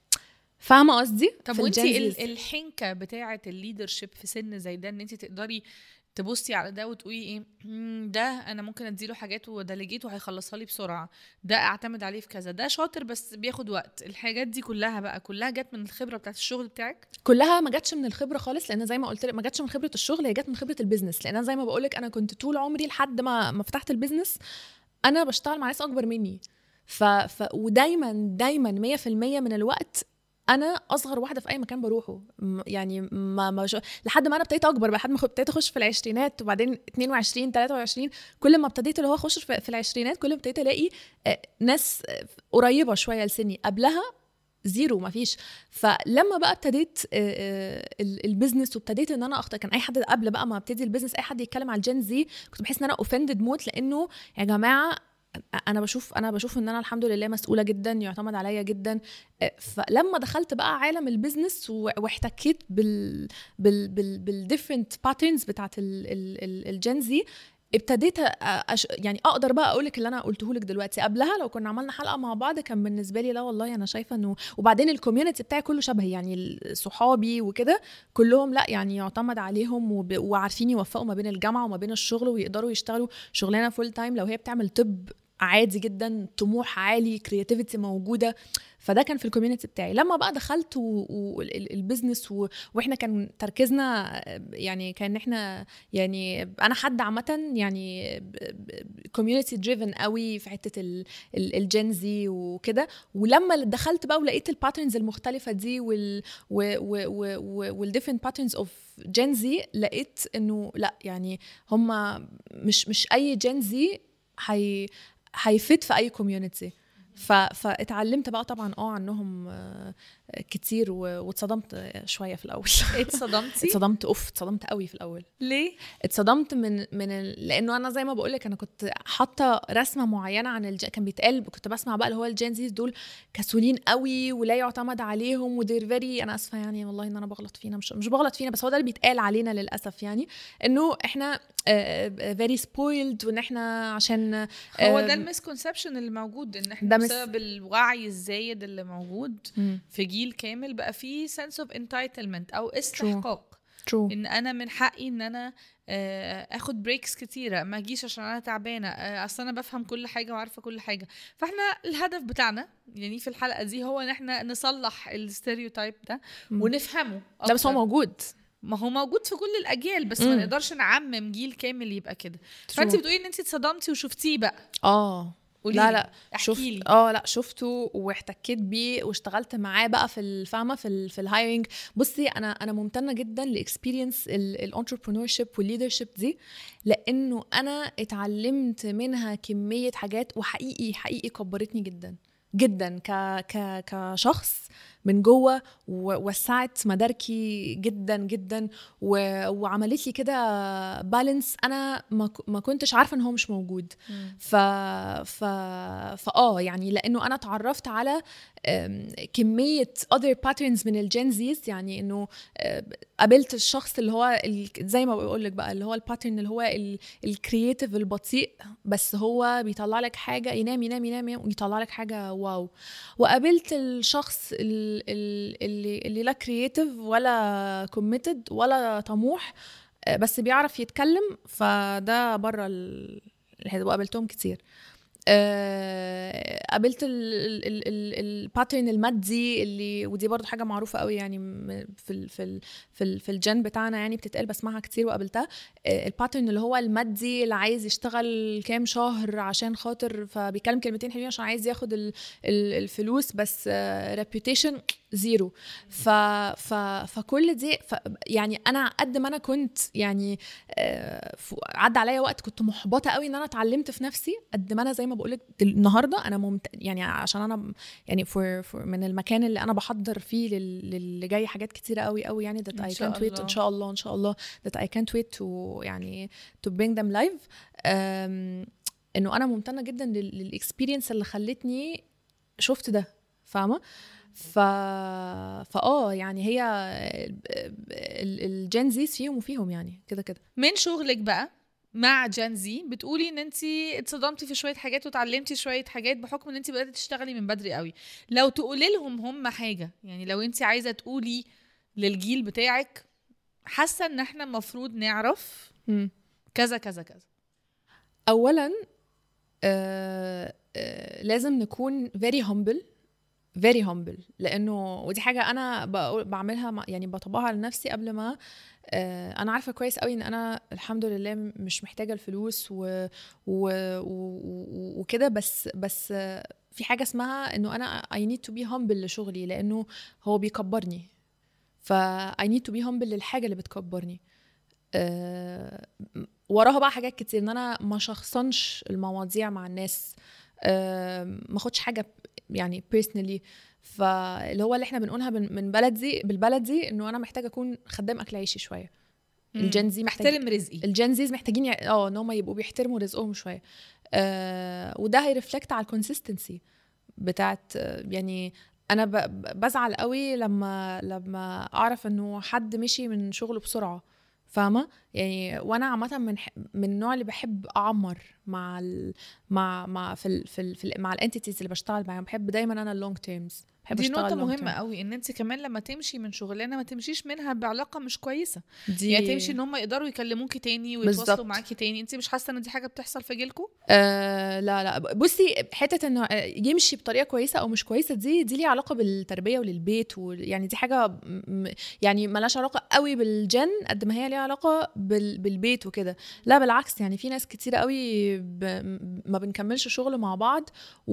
فاهمه قصدي طب في وانت الجين زيز. الحنكه بتاعه الليدرشيب في سن زي ده ان انت تقدري تبصي على ده وتقولي ايه "مم، ده انا ممكن اديله حاجات ودلجيت وهيخلصها لي بسرعه ده اعتمد عليه في كذا ده شاطر بس بياخد وقت الحاجات دي كلها بقى كلها جت من الخبره بتاعت الشغل بتاعك كلها ما جاتش من الخبره خالص لان زي ما قلت لك ما جاتش من خبره الشغل هي جت من خبره البيزنس لان انا زي ما بقول لك انا كنت طول عمري لحد ما ما فتحت البيزنس انا بشتغل مع ناس اكبر مني ف... ف... ودايما دايما 100% من الوقت انا اصغر واحده في اي مكان بروحه م- يعني ما ما شو... لحد ما انا ابتديت اكبر بقى لحد ما ابتديت اخش في العشرينات وبعدين 22 23 كل ما ابتديت اللي هو اخش في في العشرينات كل ما ابتديت الاقي آه، ناس آه، قريبه شويه لسني قبلها زيرو ما فيش فلما بقى ابتديت آه، آه، ال- البيزنس وابتديت ان انا اخطر كان اي حد قبل بقى ما ابتدي البيزنس اي حد يتكلم على الجين زي كنت بحس ان انا اوفندد موت لانه يا جماعه انا بشوف انا بشوف ان انا الحمد لله مسؤوله جدا يعتمد عليا جدا آه، فلما دخلت بقى عالم البيزنس و- واحتكيت بال بال بال بالديفرنت باترنز بتاعت ال- ال- ال- الجين زي ابتديت أ- أش... يعني اقدر بقى اقول لك اللي انا قلته لك دلوقتي قبلها لو كنا عملنا حلقه مع بعض كان بالنسبه لي لا والله انا شايفه انه وبعدين الكوميونتي بتاعي كله شبهي يعني ال- صحابي وكده كلهم لا يعني يعتمد عليهم وب... وعارفين يوفقوا ما بين الجامعه وما بين الشغل ويقدروا يشتغلوا شغلانه فول تايم لو هي بتعمل طب عادي جدا طموح عالي كرياتيفيتي موجوده فده كان في الكوميونتي بتاعي لما بقى دخلت والبزنس واحنا كان تركيزنا آه، يعني كان احنا يعني انا حد عامه يعني كوميونتي دريفن قوي في حته الجنزي وكده ولما دخلت بقى ولقيت الباترنز المختلفه دي وال والديفرنت باترنز اوف جنزي لقيت انه لا يعني هم مش مش اي جنزي هي هيفيد في اي كوميونتي فاتعلمت بقى طبعا اه عنهم آه، كتير واتصدمت شويه في الاول اتصدمتي اتصدمت اوف اتصدمت قوي في الاول ليه اتصدمت من من ال... لانه انا زي ما بقول لك انا كنت حاطه رسمه معينه عن الج... كان بيتقال كنت بسمع بقى اللي هو الجينزيز دول كسولين قوي ولا يعتمد عليهم ودير فيري انا اسفه يعني والله ان انا بغلط فينا مش مش بغلط فينا بس هو ده اللي بيتقال علينا للاسف يعني انه احنا فيري سبويلد وان احنا عشان هو ده المسكونسبشن اللي موجود ان احنا بسبب الوعي الزايد اللي موجود في جيل جيل كامل بقى فيه سنس اوف انتايتلمنت او استحقاق True. ان انا من حقي ان انا آه، اخد بريكس كتيره ما اجيش عشان انا تعبانه آه، اصل انا بفهم كل حاجه وعارفه كل حاجه فاحنا الهدف بتاعنا يعني في الحلقه دي هو ان احنا نصلح الستيريوتايب ده ونفهمه لا بس هو موجود ما هو موجود في كل الاجيال بس ما نقدرش نعمم جيل كامل يبقى كده فانت بتقولي ان انت اتصدمتي وشفتيه بقى اه لا لا شفت اه لا شفته واحتكيت بيه واشتغلت معاه بقى في الفاهمه في ال في الهايرنج بصي انا انا ممتنه جدا لاكسبيرينس الانتربرنور شيب والليدرشيب دي لانه انا اتعلمت منها كميه حاجات وحقيقي حقيقي كبرتني جدا جدا ك ك كشخص من جوه ووسعت مداركي جدا جدا وعملت لي كده بالانس انا ما كنتش عارفه ان هو مش موجود ف ف فاه يعني لانه انا اتعرفت على كميه other patterns من الجنزيز يعني انه قابلت الشخص اللي هو زي ما بقول لك بقى اللي هو الباترن اللي هو الكرييتيف البطيء بس هو بيطلع لك حاجه ينام ينام ينام ويطلع لك حاجه واو وقابلت الشخص اللي اللي لا كرييتيف ولا كوميتد ولا طموح بس بيعرف يتكلم فده بره ال... قابلتهم كتير آه، قابلت الباترن المادي اللي ودي برضو حاجه معروفه قوي يعني في ال في ال في, ال في الجن بتاعنا يعني بتتقال بسمعها كتير وقابلتها آه، الباترن اللي هو المادي اللي عايز يشتغل كام شهر عشان خاطر فبيكلم كلمتين حلوين عشان عايز ياخد الفلوس بس ريبيوتيشن آه، زيرو ف ف فكل دي ف يعني انا قد ما انا كنت يعني آه، عدى عليا وقت كنت محبطه قوي ان انا اتعلمت في نفسي قد ما انا زي ما بقول لك النهارده انا ممت... يعني عشان انا يعني فور فور من المكان اللي انا بحضر فيه للي جاي حاجات كتيره قوي قوي يعني that I can't wait ان شاء الله ان شاء الله that I can't wait to يعني to bring them live انه انا ممتنه جدا للاكسبيرينس اللي خلتني شفت ده فاهمه ف فاه يعني هي الجنزيز فيهم وفيهم يعني كده كده من شغلك بقى مع جنزي بتقولي ان انت اتصدمتي في شويه حاجات وتعلمتي شويه حاجات بحكم ان انت بداتي تشتغلي من بدري قوي لو تقولي لهم هم حاجه يعني لو انت عايزه تقولي للجيل بتاعك حاسه ان احنا المفروض نعرف كذا كذا كذا اولا آه آه لازم نكون very humble فيري humble لانه ودي حاجه انا بعملها يعني بطبقها لنفسي قبل ما آه، انا عارفه كويس قوي ان انا الحمد لله مش محتاجه الفلوس و, و, و, وكده بس بس في حاجه اسمها انه انا I need to be humble لشغلي لانه هو بيكبرني ف I need to be humble للحاجه اللي بتكبرني أه وراها بقى حاجات كتير ان انا ما شخصنش المواضيع مع الناس أه ما اخدش حاجه يعني بيرسونالي فاللي هو اللي احنا بنقولها من بلدي بالبلدي انه انا محتاجه اكون خدام اكل عيشي شويه الجنزي محتاج محترم رزقي الجنزيز محتاجين اه ان هم يبقوا بيحترموا رزقهم شويه آه وده هيرفلكت على الكونسيستنسي بتاعت يعني انا بزعل قوي لما لما اعرف انه حد مشي من شغله بسرعه فاهمه يعني وانا عامه من من النوع اللي بحب اعمر مع ال مع مع في ال في, ال في ال مع الانتيتيز اللي بشتغل معاهم بحب دايما انا اللونج تيرمز بحب دي اشتغل نقطة long مهمة term. قوي ان انت كمان لما تمشي من شغلانة ما تمشيش منها بعلاقة مش كويسة دي يعني تمشي ان هم يقدروا يكلموكي تاني ويتواصلوا بالظبط. معاكي تاني انت مش حاسة ان دي حاجة بتحصل في جيلكم آه لا لا بصي حته انه يمشي بطريقه كويسه او مش كويسه دي دي ليها علاقه بالتربيه وللبيت ويعني دي حاجه م- م- يعني ملهاش علاقه قوي بالجن قد ما هي ليها علاقه بال بالبيت وكده لا بالعكس يعني في ناس كتير قوي ب ما بنكملش شغل مع بعض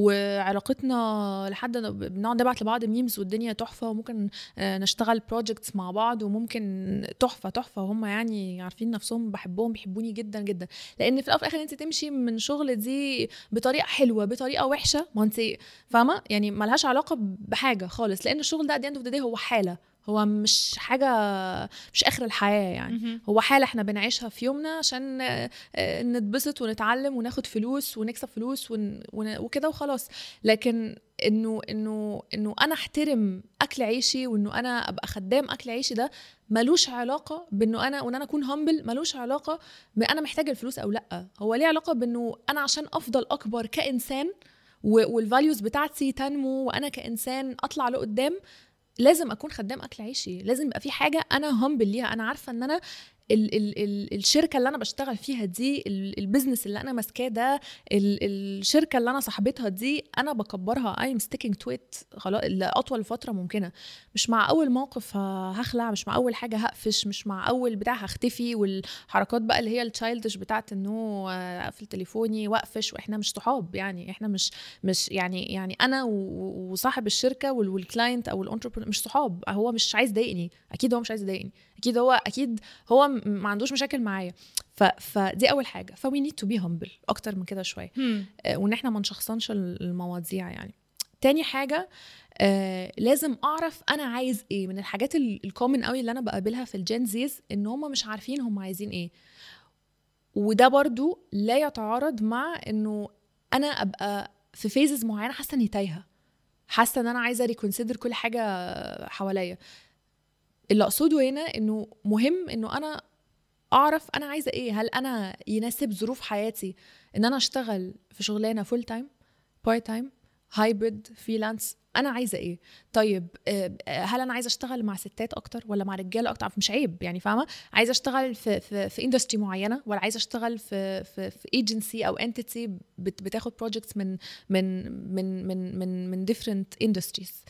وعلاقتنا لحد إنه بنقعد نبعت لبعض ميمز والدنيا تحفه وممكن آه، نشتغل بروجكتس مع بعض وممكن تحفه تحفه وهم يعني عارفين نفسهم بحبهم بيحبوني جدا جدا لان في الاول وفي الاخر انت تمشي من شغل دي بطريقه حلوه بطريقه وحشه ما انت فاهمه يعني ملهاش علاقه بحاجه خالص لان الشغل ده at the end of the day هو حاله هو مش حاجه مش اخر الحياه يعني هو حاله احنا بنعيشها في يومنا عشان آه، آه، نتبسط ونتعلم وناخد فلوس ونكسب فلوس ون- ون- وكده وخلاص لكن انه انه انه انا احترم اكل عيشي وانه انا ابقى خدام اكل عيشي ده ملوش علاقه بانه انا وان انا اكون هامبل ملوش علاقه بانا محتاجه الفلوس او لا هو ليه علاقه بانه انا عشان افضل اكبر كانسان والفاليوز بتاعتي تنمو وانا كانسان اطلع لقدام لازم اكون خدام اكل عيشي لازم يبقى في حاجه انا هامبل ليها انا عارفه ان انا ال ال ال الشركه اللي انا بشتغل فيها دي ال- البيزنس اللي انا ماسكاه ده ال الشركه اللي انا صاحبتها دي انا بكبرها I'm sticking to it خلاص لاطول فتره ممكنه مش مع اول موقف ه- هخلع مش مع اول حاجه هقفش مش مع اول بتاع هختفي والحركات بقى اللي هي التشايلدش بتاعت انه آه، اقفل تليفوني واقفش واحنا مش صحاب يعني احنا مش مش يعني يعني انا و- وصاحب الشركه وال- والكلاينت او الانتربرنور مش صحاب هو مش عايز يضايقني اكيد هو مش عايز يضايقني اكيد هو اكيد هو م- ما عندوش مشاكل معايا ف... فدي اول حاجه ف we need to be humble اكتر من كده شويه آه، وان احنا ما نشخصنش المواضيع يعني تاني حاجه آه لازم اعرف انا عايز ايه من الحاجات الكومن قوي اللي انا بقابلها في الجين زيز ان هم مش عارفين هم عايزين ايه وده برضو لا يتعارض مع انه انا ابقى في فيزز معينه حاسه اني تايهه حاسه ان انا عايزه ريكونسيدر كل حاجه حواليا اللي اقصده هنا انه مهم انه انا اعرف انا عايزه ايه هل انا يناسب ظروف حياتي ان انا اشتغل في شغلانه فول تايم بارت تايم هايبرد فريلانس انا عايزه ايه طيب آه، هل انا عايزه اشتغل مع ستات اكتر ولا مع رجاله اكتر مش عيب يعني فاهمه عايزه اشتغل في في في اندستري معينه ولا عايزه اشتغل في في في ايجنسي او انتيتي بتاخد بروجكتس من من من من من من ديفرنت اندستريز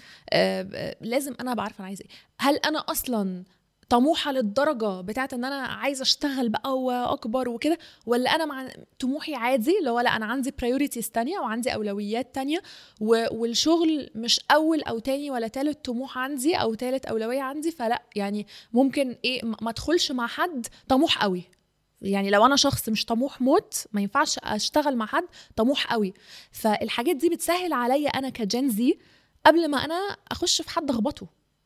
لازم انا ابقى عارفه انا عايزه ايه هل انا اصلا طموحه للدرجه بتاعت ان انا عايزه اشتغل بقى واكبر وكده ولا انا مع طموحي عادي اللي هو لا انا عندي برايورتيز تانية وعندي اولويات تانية و... والشغل مش اول او تاني ولا تالت طموح عندي او تالت اولويه عندي فلا يعني ممكن ايه ما ما ادخلش مع حد طموح قوي يعني لو انا شخص مش طموح موت ما ينفعش اشتغل مع حد طموح قوي فالحاجات دي بتسهل عليا انا كجين زي قبل ما انا اخش في حد اخبطه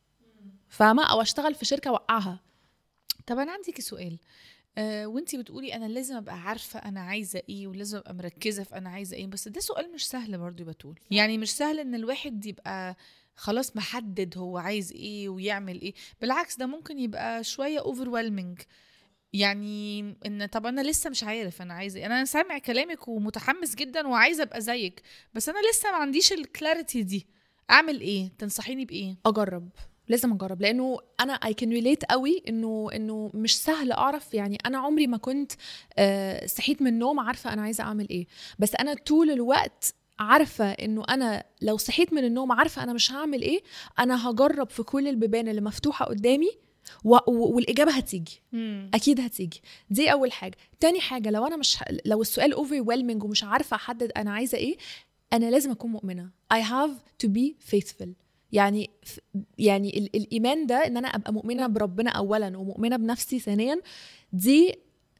فاهمه او اشتغل في شركه اوقعها طب انا عندك سؤال آه وانتي بتقولي انا لازم ابقى عارفه انا عايزه ايه ولازم ابقى مركزه في انا عايزه ايه بس ده سؤال مش سهل برضو يا بتول يعني مش سهل ان الواحد يبقى خلاص محدد هو عايز ايه ويعمل ايه بالعكس ده ممكن يبقى شويه overwhelming يعني ان طب انا لسه مش عارف انا عايزه ايه انا سامع كلامك ومتحمس جدا وعايزه ابقى زيك بس انا لسه ما عنديش الكلاريتي دي اعمل ايه تنصحيني بايه اجرب لازم اجرب لانه انا اي كان ريليت قوي انه انه مش سهل اعرف يعني انا عمري ما كنت آه، صحيت من النوم عارفه انا عايزه اعمل ايه بس انا طول الوقت عارفه انه انا لو صحيت من النوم عارفه انا مش هعمل ايه انا هجرب في كل البيبان اللي مفتوحه قدامي و- و- والاجابه هتيجي اكيد هتيجي دي اول حاجه تاني حاجه لو انا مش ه- لو السؤال overwhelming ومش عارفه احدد انا عايزه ايه انا لازم اكون مؤمنه I have to be faithful يعني ف- يعني ال- الايمان ده ان انا ابقى مؤمنه بربنا اولا ومؤمنه بنفسي ثانيا دي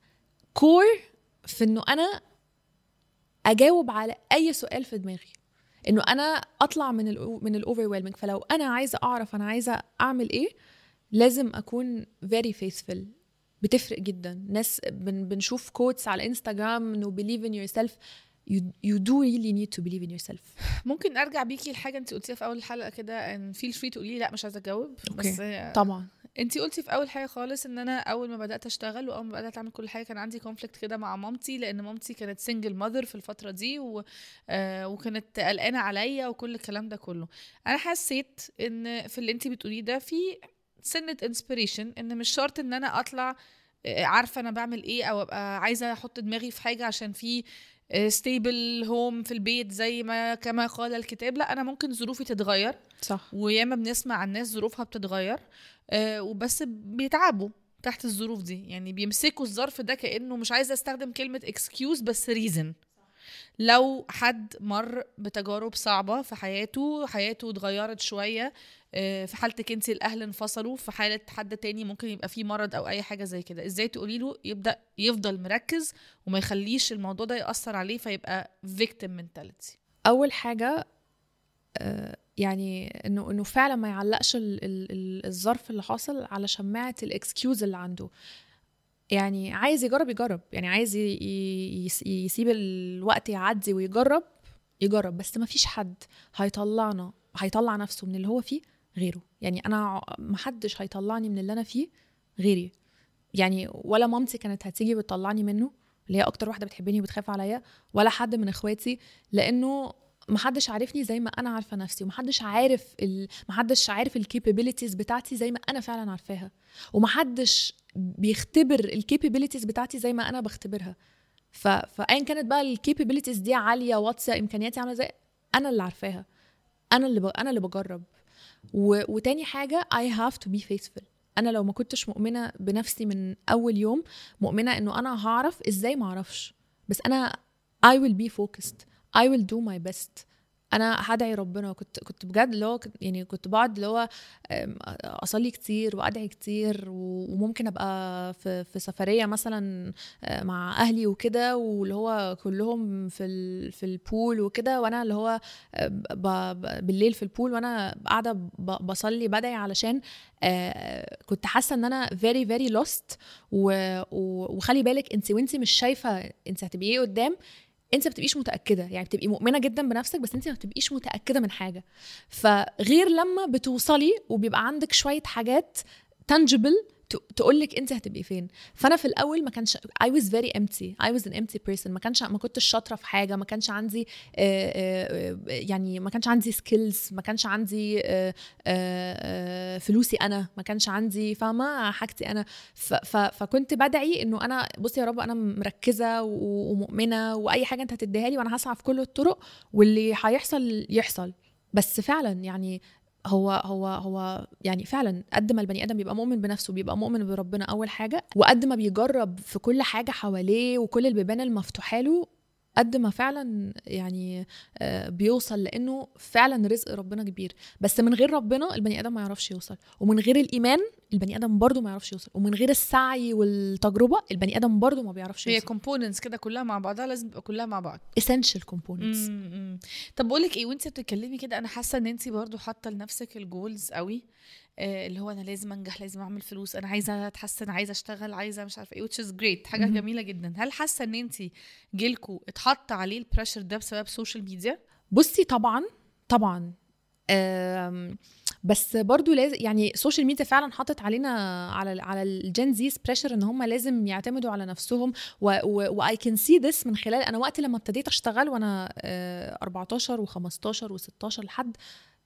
كور في انه انا اجاوب على اي سؤال في دماغي انه انا اطلع من ال من الاوفر فلو انا عايزه اعرف انا عايزه اعمل ايه لازم اكون very faithful بتفرق جدا ناس بن بنشوف كوتس على انستغرام انه believe in yourself you, you do really need to believe in yourself ممكن ارجع بيكي لحاجه انت قلتيها في اول الحلقه كده ان فيل فري تقولي لا مش عايزه اجاوب أوكي. بس آه، طبعا انتي قلتي في اول حاجه خالص ان انا اول ما بدات اشتغل واول ما بدات اعمل كل حاجه كان عندي كونفليكت كده مع مامتي لان مامتي كانت سنجل ماذر في الفتره دي و... آه وكانت قلقانه عليا وكل الكلام ده كله انا حسيت ان في اللي انتي بتقوليه ده في سنه انسبيريشن ان مش شرط ان انا اطلع آه، عارفه انا بعمل ايه او ابقى عايزه احط دماغي في حاجه عشان في ستيبل هوم في البيت زي ما كما قال الكتاب لا انا ممكن ظروفي تتغير صح وياما بنسمع عن ناس ظروفها بتتغير آه، وبس بيتعبوا تحت الظروف دي يعني بيمسكوا الظرف ده كانه مش عايزه استخدم كلمه اكسكيوز بس ريزن لو حد مر بتجارب صعبة في حياته حياته اتغيرت شوية آه، في حالتك انت الاهل انفصلوا في حالة حد تاني ممكن يبقى فيه مرض او اي حاجة زي كده ازاي تقولي له يبدأ يفضل مركز وما يخليش الموضوع ده يأثر عليه فيبقى victim mentality اول حاجه آه، يعني انه انه فعلا ما يعلقش ال- ال- ال- الظرف اللي حاصل على شماعه الاكسكيوز اللي عنده يعني عايز يجرب يجرب يعني عايز ي- ي- يس- يسيب الوقت يعدي ويجرب يجرب بس ما فيش حد هيطلعنا هيطلع نفسه من اللي هو فيه غيره يعني انا ما حدش هيطلعني من اللي انا فيه غيري يعني ولا مامتي كانت هتيجي وتطلعني منه اللي هي اكتر واحده بتحبني وبتخاف عليا ولا حد من اخواتي لانه محدش عارفني زي ما انا عارفه نفسي ومحدش عارف ال... محدش عارف الكيبابيلتيز بتاعتي زي ما انا فعلا عارفاها ومحدش بيختبر الكيبابيلتيز بتاعتي زي ما انا بختبرها ف... فايا كانت بقى الكيبابيلتيز دي عاليه واطيه امكانياتي عامله ازاي انا اللي عارفاها انا اللي ب... انا اللي بجرب و... وتاني حاجه I have to be faithful انا لو ما كنتش مؤمنه بنفسي من اول يوم مؤمنه انه انا هعرف ازاي ما اعرفش بس انا I will be focused I will do my best انا هدعي ربنا كنت كنت بجد اللي هو كنت- يعني كنت بقعد اللي هو أم، اصلي كتير وادعي كتير و- وممكن ابقى في في سفريه مثلا آه، مع اهلي وكده واللي هو كلهم في ال في البول وكده وانا اللي هو آه، ب- ب- بالليل في البول وانا قاعده ب- بصلي بدعي علشان آه، كنت حاسه ان انا very very lost و- و- وخلي بالك انت وانت مش شايفه انت هتبقي ايه قدام انت ما بتبقيش متاكده يعني بتبقي مؤمنه جدا بنفسك بس انت ما بتبقيش متاكده من حاجه فغير لما بتوصلي وبيبقى عندك شويه حاجات tangible تقول لك انت هتبقي فين فانا في الاول ما كانش I was very empty I was an empty person ما كانش ما كنتش شاطره في حاجه ما كانش عندي آه، آه، آه، يعني ما كانش عندي سكيلز ما كانش عندي آه، آه، آه، فلوسي انا ما كانش عندي فاهمه حاجتي انا ف- ف- فكنت بدعي انه انا بصي يا رب انا مركزه و- ومؤمنه واي حاجه انت هتديها لي وانا هسعى في كل الطرق واللي هيحصل يحصل بس فعلا يعني هو هو هو يعني فعلا قد ما البني ادم بيبقى مؤمن بنفسه بيبقى مؤمن بربنا اول حاجه وقد ما بيجرب في كل حاجه حواليه وكل البيبان المفتوحه له قد ما فعلا يعني آه، بيوصل لانه فعلا رزق ربنا كبير بس من غير ربنا البني ادم ما يعرفش يوصل ومن غير الايمان البني ادم برضه ما يعرفش يوصل ومن غير السعي والتجربه البني ادم برضه ما بيعرفش هي يوصل كومبوننتس كده كلها مع بعضها لازم تبقى كلها مع بعض essential components مم، مم. طب بقول لك ايه وانت بتتكلمي كده انا حاسه ان انت برضو حاطه لنفسك الجولز قوي آه اللي هو انا لازم انجح لازم اعمل فلوس انا عايزه اتحسن عايزه اشتغل عايزه مش عارفه ايه which is great حاجه مهم. جميله جدا هل حاسه ان انت جيلكوا اتحط عليه البريشر ده بسبب سوشيال ميديا بصي طبعا طبعا أم، بس برضو لازم يعني السوشيال ميديا فعلا حطت علينا على على الجين زيز بريشر ان هم لازم يعتمدوا على نفسهم واي كان سي ذس من خلال انا وقت لما ابتديت اشتغل وانا آه، 14 و15 و16 لحد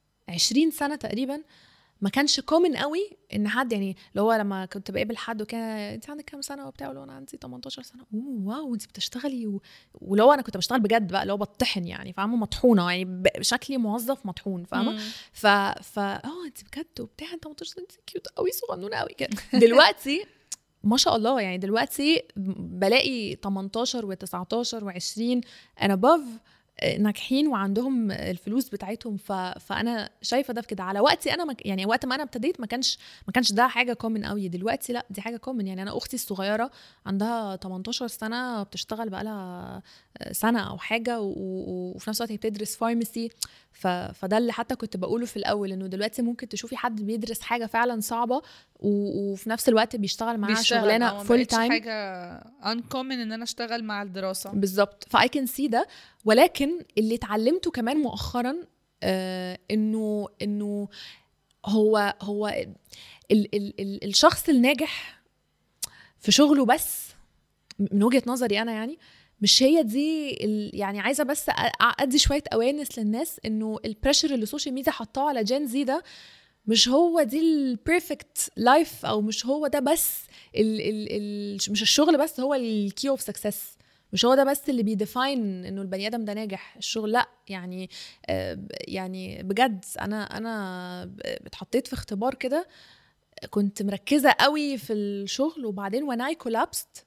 20 سنه تقريبا ما كانش كومن قوي ان حد يعني اللي هو لما كنت بقابل حد وكان انت عندك كام سنه وبتاع ولو انا عندي 18 سنه اوه واو انت بتشتغلي و... ولو انا كنت بشتغل بجد بقى اللي هو بطحن يعني فاهمه مطحونه يعني ب- شكلي موظف مطحون فاهمه مم. ف ف اه انت بجد وبتاع انت 18 سنه انت كيوت قوي صغنونه قوي كده دلوقتي ما شاء الله يعني دلوقتي بلاقي 18 و19 و20 انا باف ناجحين وعندهم الفلوس بتاعتهم ف... فانا شايفه ده في كده على وقتي انا مك... يعني وقت ما انا ابتديت ما كانش ما كانش ده حاجه كومن قوي دلوقتي لا دي حاجه كومن يعني انا اختي الصغيره عندها 18 سنه بتشتغل بقالها سنه او حاجه و... و- وفي نفس الوقت هي بتدرس فارماسي ف... فده اللي حتى كنت بقوله في الاول انه دلوقتي ممكن تشوفي حد بيدرس حاجه فعلا صعبه و... وفي نفس الوقت بيشتغل معاها بيشتغل، شغلانه هو ما فول بقتش تايم حاجه uncommon ان انا اشتغل مع الدراسه بالظبط فاي كان سي ده ولكن اللي اتعلمته كمان مؤخرا آه انه انه هو هو ال ال ال الشخص الناجح في شغله بس من وجهه نظري انا يعني مش هي دي ال- يعني عايزه بس أ- ادي شويه اويرنس للناس انه البريشر اللي السوشيال ميديا حطاه على جين زي ده مش هو دي البيرفكت لايف او مش هو ده بس ال ال ال مش الشغل بس هو الكي اوف سكسس مش هو ده بس اللي بيديفاين انه البني ادم ده ناجح الشغل لا يعني آه، يعني بجد انا انا اتحطيت في اختبار كده كنت مركزه قوي في الشغل وبعدين when I collapsed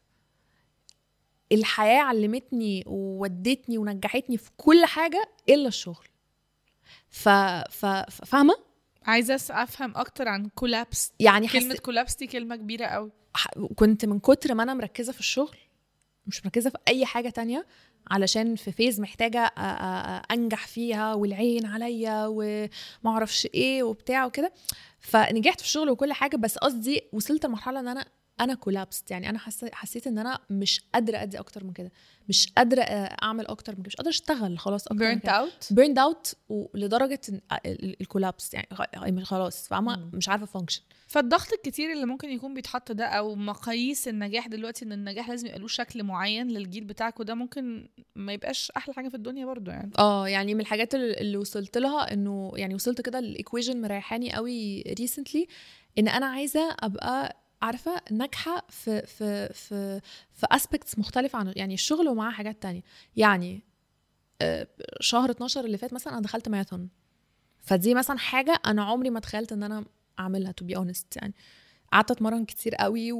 الحياه علمتني وودتني ونجحتني في كل حاجه الا الشغل ف ف ف- فاهمه عايزه أس- افهم اكتر عن كولابس يعني كلمه حسيت كولابس دي كلمه كبيره قوي ح- كنت من كتر ما انا مركزه في الشغل مش مركزه في اي حاجه تانية علشان في فيز محتاجه أ- أ- أ- انجح فيها والعين عليا وما اعرفش ايه وبتاع وكده فنجحت في الشغل وكل حاجه بس قصدي وصلت لمرحله ان انا انا كولابست يعني انا حس... حسيت ان انا مش قادره ادي اكتر من كده مش قادره آه، اعمل اكتر من كده مش قادره اشتغل خلاص اكتر من بيرنت كده اوت بيرند اوت لدرجه الكولابس يعني خ- خلاص فاهمه مم. مش عارفه فانكشن فالضغط الكتير اللي ممكن يكون بيتحط ده او مقاييس النجاح دلوقتي ان النجاح لازم يبقى له شكل معين للجيل بتاعك وده ممكن ما يبقاش احلى حاجه في الدنيا برضو يعني اه يعني من الحاجات ال- اللي وصلت لها انه يعني وصلت كده الايكويجن مريحاني قوي ريسنتلي ان انا عايزه ابقى عارفه ناجحه في في في في اسبيكتس مختلفه عن يعني الشغل ومعاه حاجات تانية يعني آه، شهر 12 اللي فات مثلا انا دخلت ماراثون فدي مثلا حاجه انا عمري ما تخيلت ان انا اعملها تو بي اونست يعني قعدت اتمرن كتير قوي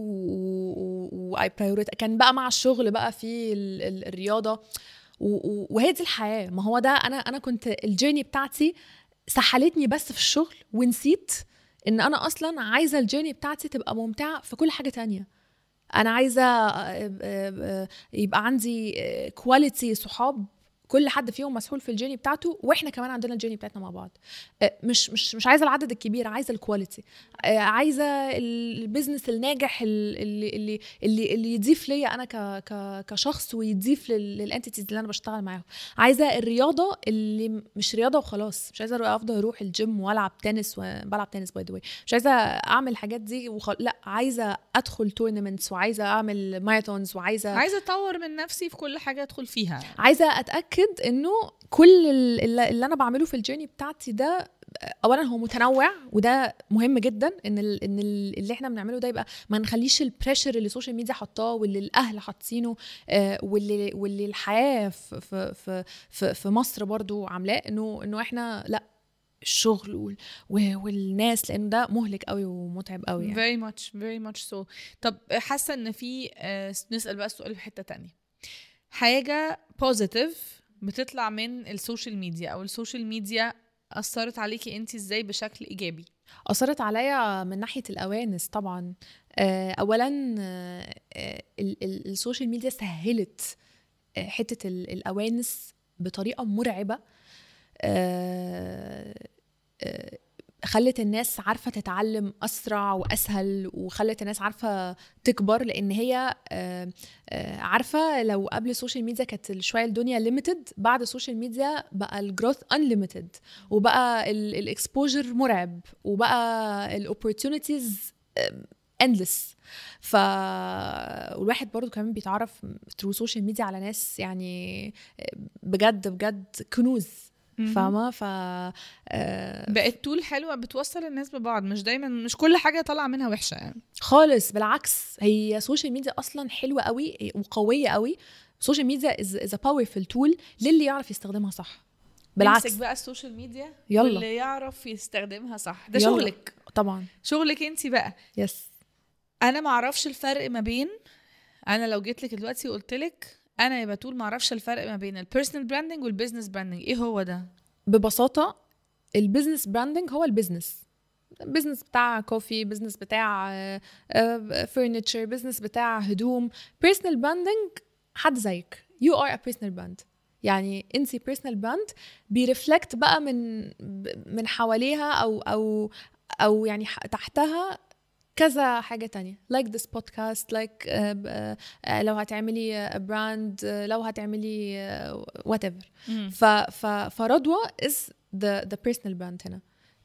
واي برايوريت كان بقى مع الشغل بقى في ال- ال- الرياضه و- و- وهي دي الحياه ما هو ده انا انا كنت الجيرني بتاعتي سحلتني بس في الشغل ونسيت ان انا اصلا عايزه الجيرني بتاعتي تبقى ممتعه في كل حاجه تانية انا عايزه آه، آه، آه، يبقى عندي كواليتي صحاب كل حد فيهم مسحول في الجيرني بتاعته واحنا كمان عندنا الجيرني بتاعتنا مع بعض آه، مش مش مش عايزه العدد الكبير عايزه الكواليتي آه، عايزه البيزنس الناجح ال- اللي اللي اللي, اللي يضيف ليا انا ك ك كشخص ويضيف للانتيتيز اللي انا بشتغل معاهم عايزه الرياضه اللي م- مش رياضه وخلاص مش عايزه افضل اروح الجيم والعب تنس وبلعب تنس باي ذا مش عايزه اعمل الحاجات دي وخ... لا عايزه ادخل تورنمنتس وعايزه اعمل ماراثونز وعايزه عايزه اطور من نفسي في كل حاجه ادخل فيها عايزه اتاكد انه كل ال- اللي اللي انا بعمله في الجيرني بتاعتي ده اولا هو متنوع وده مهم جدا ان ال ان ال اللي احنا بنعمله ده يبقى ما نخليش البريشر اللي السوشيال ميديا حطاه واللي الاهل حاطينه آه، واللي واللي الحياه في في في في, في مصر برضو عاملاه انه انه احنا لا الشغل وال- و- والناس لان ده مهلك قوي ومتعب قوي يعني very much very much so طب حاسه ان في آه، نسال بقى السؤال في حته تانية حاجه بوزيتيف بتطلع من السوشيال ميديا او السوشيال ميديا اثرت عليكي انت ازاي بشكل ايجابي اثرت عليا من ناحيه الاوانس طبعا آه، اولا آه، آه، ال- ال- السوشيال ميديا سهلت آه، حته ال- الاوانس بطريقه مرعبه آه، آه، خلت الناس عارفه تتعلم اسرع واسهل وخلت الناس عارفه تكبر لان هي آه، آه، عارفه لو قبل السوشيال ميديا كانت شويه الدنيا ليميتد بعد السوشيال ميديا بقى الجروث انليميتد وبقى الاكسبوجر مرعب وبقى الاوبورتونيتيز اندلس ف والواحد برضو كمان بيتعرف ثرو سوشيال ميديا على ناس يعني بجد بجد كنوز فاهمه ف آه، بقت طول حلوه بتوصل الناس ببعض مش دايما مش كل حاجه طالعه منها وحشه يعني خالص بالعكس هي السوشيال ميديا اصلا حلوه قوي وقويه قوي السوشيال ميديا از از باورفul تول للي يعرف يستخدمها صح بالعكس امسك بقى السوشيال ميديا يلا. واللي يعرف يستخدمها صح ده يلا. شغلك طبعا شغلك انت بقى يس انا ما اعرفش الفرق ما بين انا لو جيت لك دلوقتي وقلت لك انا يا بتول ما اعرفش الفرق ما بين البيرسونال براندنج والبيزنس براندنج ايه هو ده ببساطه البيزنس براندنج هو البيزنس بيزنس بتاع كوفي بيزنس بتاع فرنتشر بيزنس بتاع هدوم بيرسونال براندنج حد زيك يو ار ا بيرسونال براند يعني انت بيرسونال براند بيرفلكت بقى من من حواليها او او او يعني ح- تحتها كذا حاجة تانية like this podcast like uh, uh, لو هتعملي براند لو هتعملي uh, whatever ف ف فرضوى is the the personal brand هنا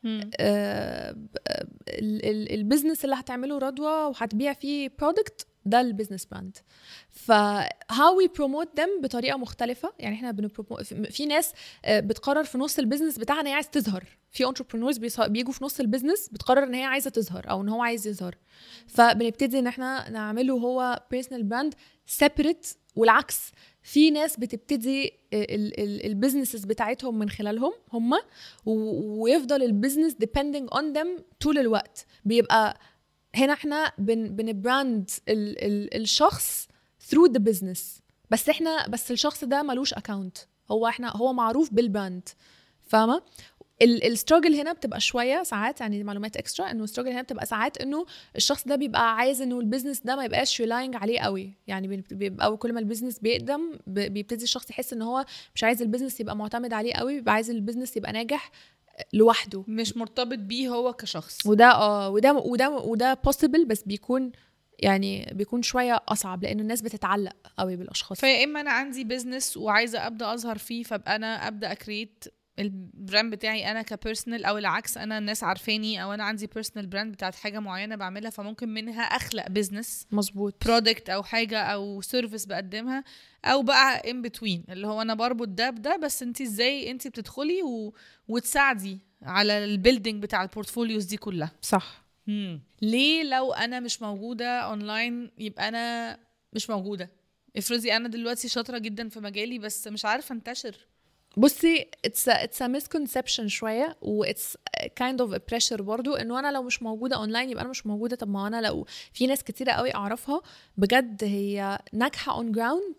آه، ب- آه، ال- ال- البيزنس اللي هتعمله رضوى وهتبيع فيه برودكت ده البيزنس براند ف how we promote them بطريقه مختلفه يعني احنا بنبرومو في- في ناس آه، بتقرر في نص البيزنس بتاعها ان هي عايزه تظهر في entrepreneurs بيص- بيجوا في نص البيزنس بتقرر ان هي عايزه تظهر او ان هو عايز يظهر فبنبتدي ان احنا نعمله هو personal brand separate والعكس في ناس بتبتدي البيزنسز بتاعتهم من خلالهم هم و- ويفضل البيزنس depending on them طول الوقت بيبقى هنا احنا بن بنبراند ال ال الشخص through the business بس احنا بس الشخص ده ملوش اكاونت هو احنا هو معروف بالبراند فاهمه الستراجل هنا بتبقى شويه ساعات يعني دي معلومات اكسترا انه الستراجل هنا بتبقى ساعات انه الشخص ده بيبقى عايز انه البيزنس ده ما يبقاش ريلاينج عليه قوي يعني بي- بيبقى كل ما البيزنس بيقدم ب- بيبتدي الشخص يحس ان هو مش عايز البيزنس يبقى معتمد عليه قوي بيبقى عايز البيزنس يبقى ناجح لوحده مش مرتبط بيه هو كشخص وده اه وده وده وده بوسيبل بس بيكون يعني بيكون شويه اصعب لان الناس بتتعلق قوي بالاشخاص فيا اما انا عندي بزنس وعايزه ابدا اظهر فيه فابقى انا ابدا اكريت البراند بتاعي انا كبيرسونال او العكس انا الناس عارفاني او انا عندي بيرسونال براند بتاعت حاجه معينه بعملها فممكن منها اخلق بزنس مظبوط برودكت او حاجه او سيرفيس بقدمها او بقى ان بتوين اللي هو انا بربط ده بده بس انت ازاي انت بتدخلي و... وتساعدي على البيلدينج بتاع البورتفوليوز دي كلها صح مم. ليه لو انا مش موجوده اونلاين يبقى انا مش موجوده افرضي انا دلوقتي شاطره جدا في مجالي بس مش عارفه انتشر بصي اتس اتس ا misconception شويه واتس كايند اوف بريشر برضو انه انا لو مش موجوده اونلاين يبقى انا مش موجوده طب ما انا لو في ناس كتيره قوي اعرفها بجد هي ناجحه اون جراوند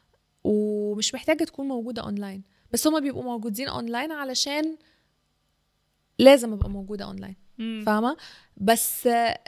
ومش محتاجه تكون موجوده اونلاين بس هما بيبقوا موجودين اونلاين علشان لازم ابقى موجوده اونلاين فاهمه بس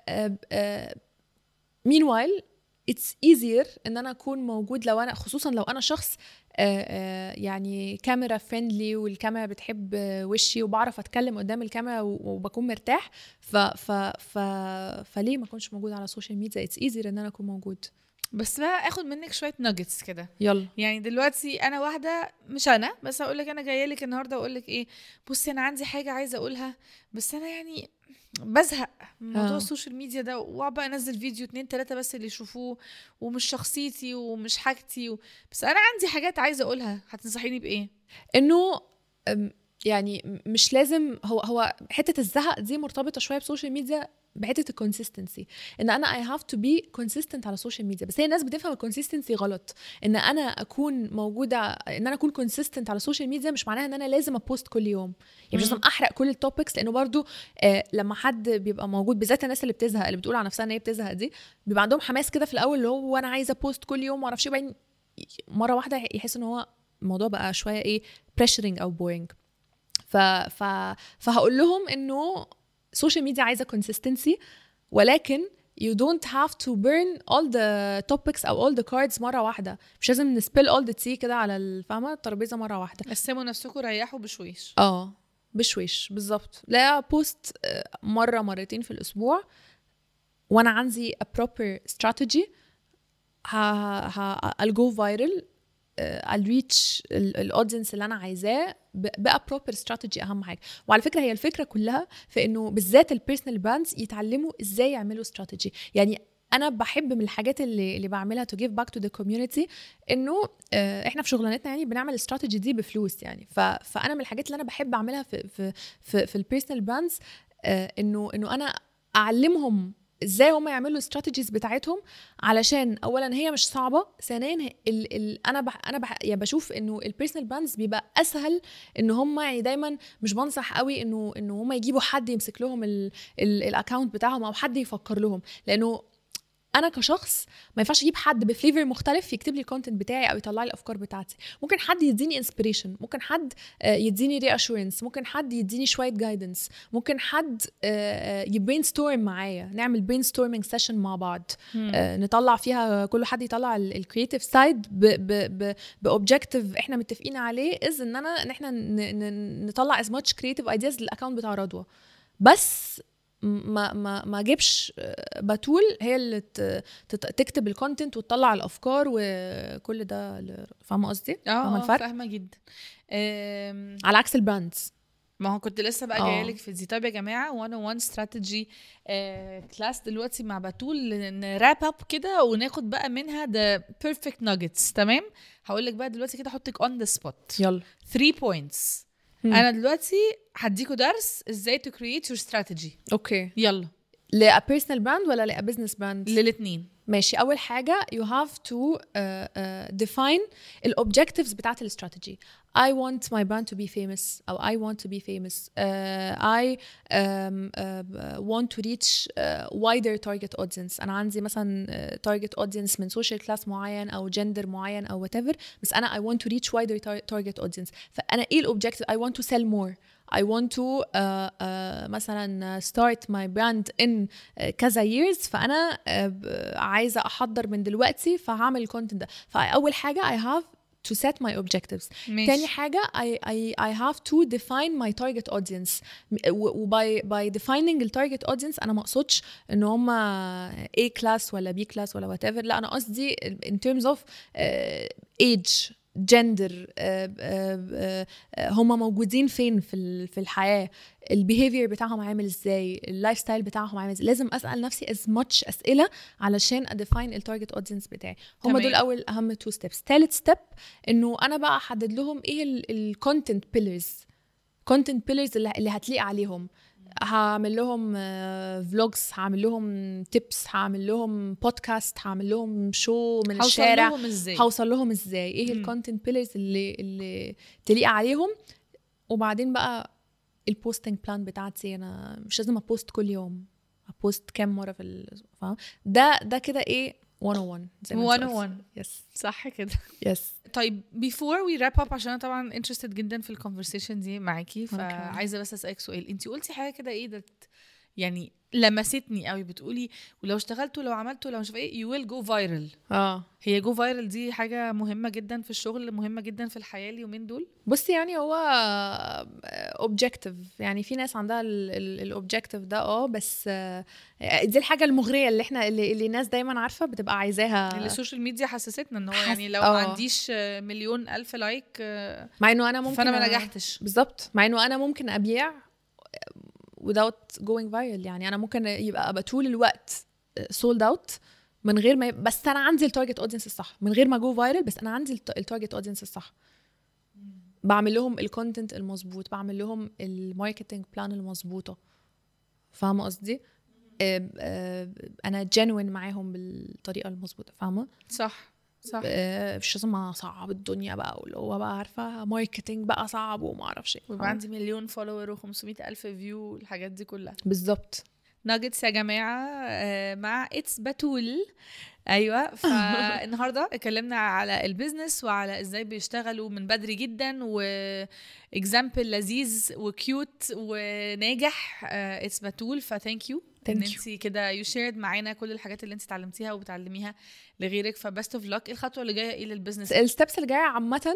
مين وايل اتس ايزير ان انا اكون موجود لو انا خصوصا لو انا شخص آه، آه، يعني كاميرا فريندلي والكاميرا بتحب آه، وشي وبعرف اتكلم قدام الكاميرا و- وبكون مرتاح ف ف ف فليه ما اكونش موجود على السوشيال ميديا اتس ايزير ان انا اكون موجود بس بقى اخد منك شويه ناجتس كده يلا يعني دلوقتي انا واحده مش انا بس هقول لك انا جايه لك النهارده واقول لك ايه بصي انا عندي حاجه عايزه اقولها بس انا يعني بزهق من موضوع آه. السوشيال ميديا ده واقعد بقى انزل فيديو اتنين تلاته بس اللي يشوفوه ومش شخصيتي ومش حاجتي و... بس انا عندي حاجات عايزه اقولها هتنصحيني بايه انه أم، يعني م- مش لازم هو هو حته الزهق دي مرتبطه شويه بالسوشيال ميديا بحته الكونسيستنسي ان انا اي هاف تو بي كونسيستنت على السوشيال ميديا بس هي الناس بتفهم الكونسيستنسي غلط ان انا اكون موجوده ان انا اكون كونسيستنت على السوشيال ميديا مش معناها ان انا لازم ابوست كل يوم يعني مش لازم احرق كل التوبكس لانه برضو آه لما حد بيبقى موجود بالذات الناس اللي بتزهق اللي بتقول على نفسها ان هي بتزهق دي بيبقى عندهم حماس كده في الاول اللي هو انا عايزه بوست كل يوم واعرفش بعدين مره واحده يحس ان هو الموضوع بقى شويه ايه بريشرنج او بورينج ف ف فهقول لهم انه السوشيال ميديا عايزه كونسيستنسي ولكن you don't have to burn all the topics او all the cards مره واحده مش لازم نسبيل all the tea كده على الفاهمه الترابيزه مره واحده قسموا نفسكم ريحوا بشويش اه بشويش بالظبط لا بوست آه، مره مرتين في الاسبوع وانا عندي a proper strategy ه ه I'll go viral آه، I'll reach الاودينس اللي انا عايزاه ب- بقى proper strategy اهم حاجه وعلى فكره هي الفكره كلها في انه بالذات البيرسونال براندز يتعلموا ازاي يعملوا استراتيجي يعني انا بحب من الحاجات اللي اللي بعملها تو جيف باك تو ذا كوميونتي انه آه، احنا في شغلانتنا يعني بنعمل الاستراتيجي دي بفلوس يعني ف... فانا من الحاجات اللي انا بحب اعملها في في في, في البيرسونال براندز انه انه انا اعلمهم ازاي هم يعملوا الاستراتيجيز بتاعتهم علشان اولا هي مش صعبه ثانيا هي- ال ال انا بح انا بح يعني بشوف انه البيرسونال براندز بيبقى اسهل ان هم يعني دايما مش بنصح قوي انه انه هم يجيبوا حد يمسك لهم الاكونت بتاعهم او حد يفكر لهم لانه انا كشخص ما ينفعش اجيب حد بفليفر مختلف يكتب لي الكونتنت بتاعي او يطلع لي الافكار بتاعتي ممكن حد يديني انسبيريشن ممكن حد آه، يديني ري اشورنس ممكن حد يديني شويه جايدنس ممكن حد يبرين ستورم معايا نعمل برين ستورمينج سيشن مع بعض آه، نطلع فيها كل حد يطلع الكرييتيف سايد باوبجيكتيف احنا متفقين عليه از ان انا ان احنا ن- ن- نطلع از ماتش كرييتيف ايدياز للاكونت بتاع رضوى بس ما ما ما اجيبش آه، بتول هي اللي ت- تت- تكتب الكونتنت وتطلع الافكار وكل ده ل- فاهمه قصدي؟ اه فاهمه آه، الفرق؟ فاهمه جدا أم، على عكس البراندز ما هو كنت لسه بقى آه. جايه لك في دي طيب يا جماعه 101 استراتيجي كلاس دلوقتي مع بتول نراب اب كده وناخد بقى منها ذا بيرفكت ناجتس تمام هقول لك بقى دلوقتي كده احطك اون ذا سبوت يلا 3 بوينتس مم. انا دلوقتي هديكوا درس ازاي تو كرييت يور استراتيجي اوكي يلا ل personal براند ولا ل business براند للاثنين ماشي اول حاجه you have to uh, uh, define الاوبجكتيفز بتاعت الاستراتيجي I want my brand to be famous او I want to be famous uh, I um, uh, want to reach uh, wider target audience انا عندي مثلا uh, target audience من social class معين او gender معين او whatever بس انا I want to reach wider tar- target audience فانا ايه الاوبجكتيف I want to sell more I want to uh, uh, مثلا start my brand in uh, كذا years فانا uh, ب- عايزه احضر من دلوقتي فهعمل الكونتنت ده فاول حاجه I have to set my objectives ماشي تاني حاجة I, I, I have to define my target audience م- و- وباي by defining ال target audience أنا ما أقصدش إن هما A class ولا B class ولا whatever لا أنا قصدي in terms of uh, age gender uh, uh, uh, هما موجودين فين في ال- في الحياة البيهيفير بتاعهم عامل ازاي اللايف ستايل بتاعهم عامل ازاي لازم اسال نفسي as much اسئله علشان اديفاين التارجت اودينس بتاعي هم تمام. دول اول اهم تو ستيبس ثالث ستيب انه انا بقى احدد لهم ايه الكونتنت بيلرز كونتنت بيلرز اللي اللي هتليق عليهم هعمل لهم فلوجز هعمل لهم تيبس هعمل لهم بودكاست هعمل لهم شو من هوصل الشارع لهم ازاي هوصل لهم ازاي ايه مم. الكونتنت بيلرز اللي اللي تليق عليهم وبعدين بقى البوستنج بلان بتاعتي انا مش لازم ابوست كل يوم ابوست كام مره في الاسبوع فاهم ده ده كده ايه 101 زي ما انت قلت. 101 يس صح كده يس طيب before we wrap up عشان انا طبعا interested جدا في الكونفرسيشن دي معاكي وأنا كمان. فعايزه بس اسالك سؤال انت قلتي حاجه كده ايه ده يعني لمستني قوي بتقولي ولو اشتغلت ولو عملت ولو مش عارفة ايه you will go viral اه هي جو فايرال دي حاجه مهمه جدا في الشغل مهمه جدا في الحياه اليومين دول بصي يعني هو اوبجكتيف يعني في ناس عندها الاوبجكتيف ده اه بس آه، دي الحاجه المغريه اللي احنا اللي, اللي الناس دايما عارفه بتبقى عايزاها اللي السوشيال ميديا حسستنا ان هو حس- يعني لو ما آه. عنديش آه، مليون الف لايك آه، مع انه انا ممكن فانا ما أ- نجحتش بالظبط مع انه انا ممكن ابيع without going viral يعني انا ممكن يبقى ابقى طول الوقت سولد اوت من غير ما يب... بس انا عندي التارجت اودينس الصح من غير ما جو فايرل بس انا عندي التارجت اودينس الصح بعمل لهم الكونتنت المظبوط بعمل لهم الماركتنج بلان المظبوطه فاهمه قصدي آه، آه، انا جينوين معاهم بالطريقه المظبوطه فاهمه صح صح آه، مش لازم اصعب الدنيا بقى واللي هو بقى عارفه ماركتنج بقى صعب وما اعرفش ايه ويبقى عندي مليون فولوور و500 الف فيو الحاجات دي كلها بالظبط ناجتس يا جماعه آه، مع اتس بتول ايوه فالنهارده اتكلمنا على البيزنس وعلى ازاي بيشتغلوا من بدري جدا واكزامبل لذيذ وكيوت وناجح اتس بتول فثانك يو ان Thank you. انت كده يو شيرد معانا كل الحاجات اللي انت اتعلمتيها وبتعلميها لغيرك فبست اوف لك الخطوه اللي جايه ايه للبيزنس الستبس اللي جايه عامه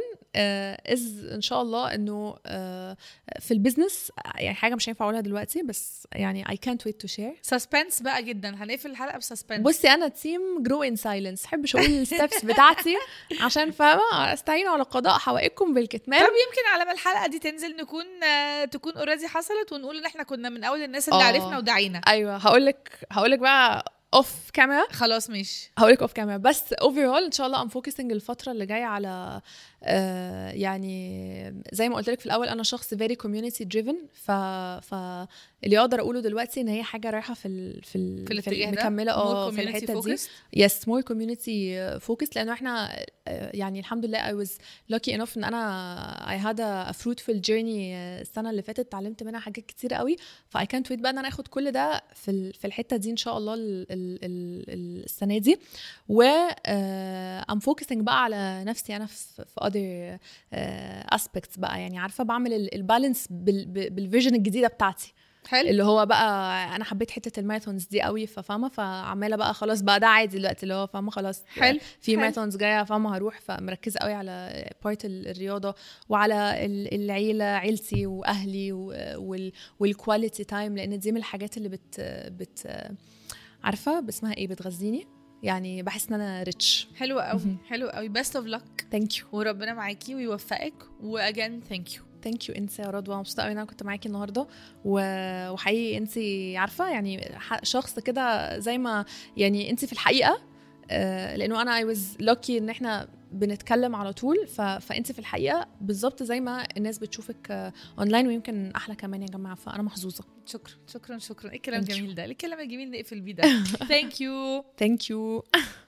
از ان شاء الله انه آه، في البيزنس يعني حاجه مش هينفع اقولها دلوقتي بس يعني اي كانت ويت تو شير سسبنس بقى جدا هنقفل الحلقه بسسبنس بصي انا تيم جرو ان سايلنس احبش اقول الستبس بتاعتي عشان فاهمه استعينوا على قضاء حوائجكم بالكتمان طب يمكن على ما الحلقه دي تنزل نكون آه، تكون اوريدي حصلت ونقول ان احنا كنا من اول الناس اللي آه. عرفنا ودعينا ايوه هقول لك هقول لك بقى اوف كاميرا خلاص ماشي هقول لك اوف كاميرا بس اوفرول ان شاء الله ام فوكسنج الفتره اللي جايه على آه يعني زي ما قلت لك في الاول انا شخص فيري كوميونتي دريفن ف ف اللي اقدر اقوله دلوقتي ان هي حاجه رايحه في ال في ال في الاتجاه ده مكمله اه More في community الحته دي focused. يس مور كوميونتي فوكس لانه احنا آه، يعني الحمد لله اي واز lucky enough ان انا اي هاد ا fruitful journey آه، السنه اللي فاتت اتعلمت منها حاجات كتير قوي فاي كانت ويت بقى ان انا اخد كل ده في ال- في الحته دي ان شاء الله ال ال ال ال السنه دي و ام فوكسنج بقى على نفسي انا في في other اسبيكتس بقى يعني عارفه بعمل البالانس بالفيجن الجديده بتاعتي حلو اللي هو بقى انا حبيت حته الماراثونز دي قوي ففاهمه فعماله بقى خلاص بقى ده عادي دلوقتي اللي هو فاهمه خلاص حلو في حلو. ماراثونز جايه فاهمه هروح فمركزه قوي على بارت الرياضه وعلى ال- العيله عيلتي واهلي والكواليتي تايم لان دي من الحاجات اللي بت بت عارفه باسمها ايه بتغذيني يعني بحس ان انا ريتش حلو قوي حلو قوي بيست اوف لك ثانك يو وربنا معاكي ويوفقك واجان ثانك يو ثانك يو انت يا رضوى مبسوطه قوي ان انا كنت معاكي النهارده و- وحقيقي انت عارفه يعني ح- شخص كده زي ما يعني انت في الحقيقه آه، لانه انا اي واز لاكي ان احنا بنتكلم على طول ف... فانت في الحقيقه بالظبط زي ما الناس بتشوفك اونلاين ويمكن احلى كمان يا جماعه فانا محظوظه شكرا شكرا شكرا ايه الكلام Thank you. الجميل ده ايه الكلام الجميل نقفل بيه ده ثانك يو ثانك يو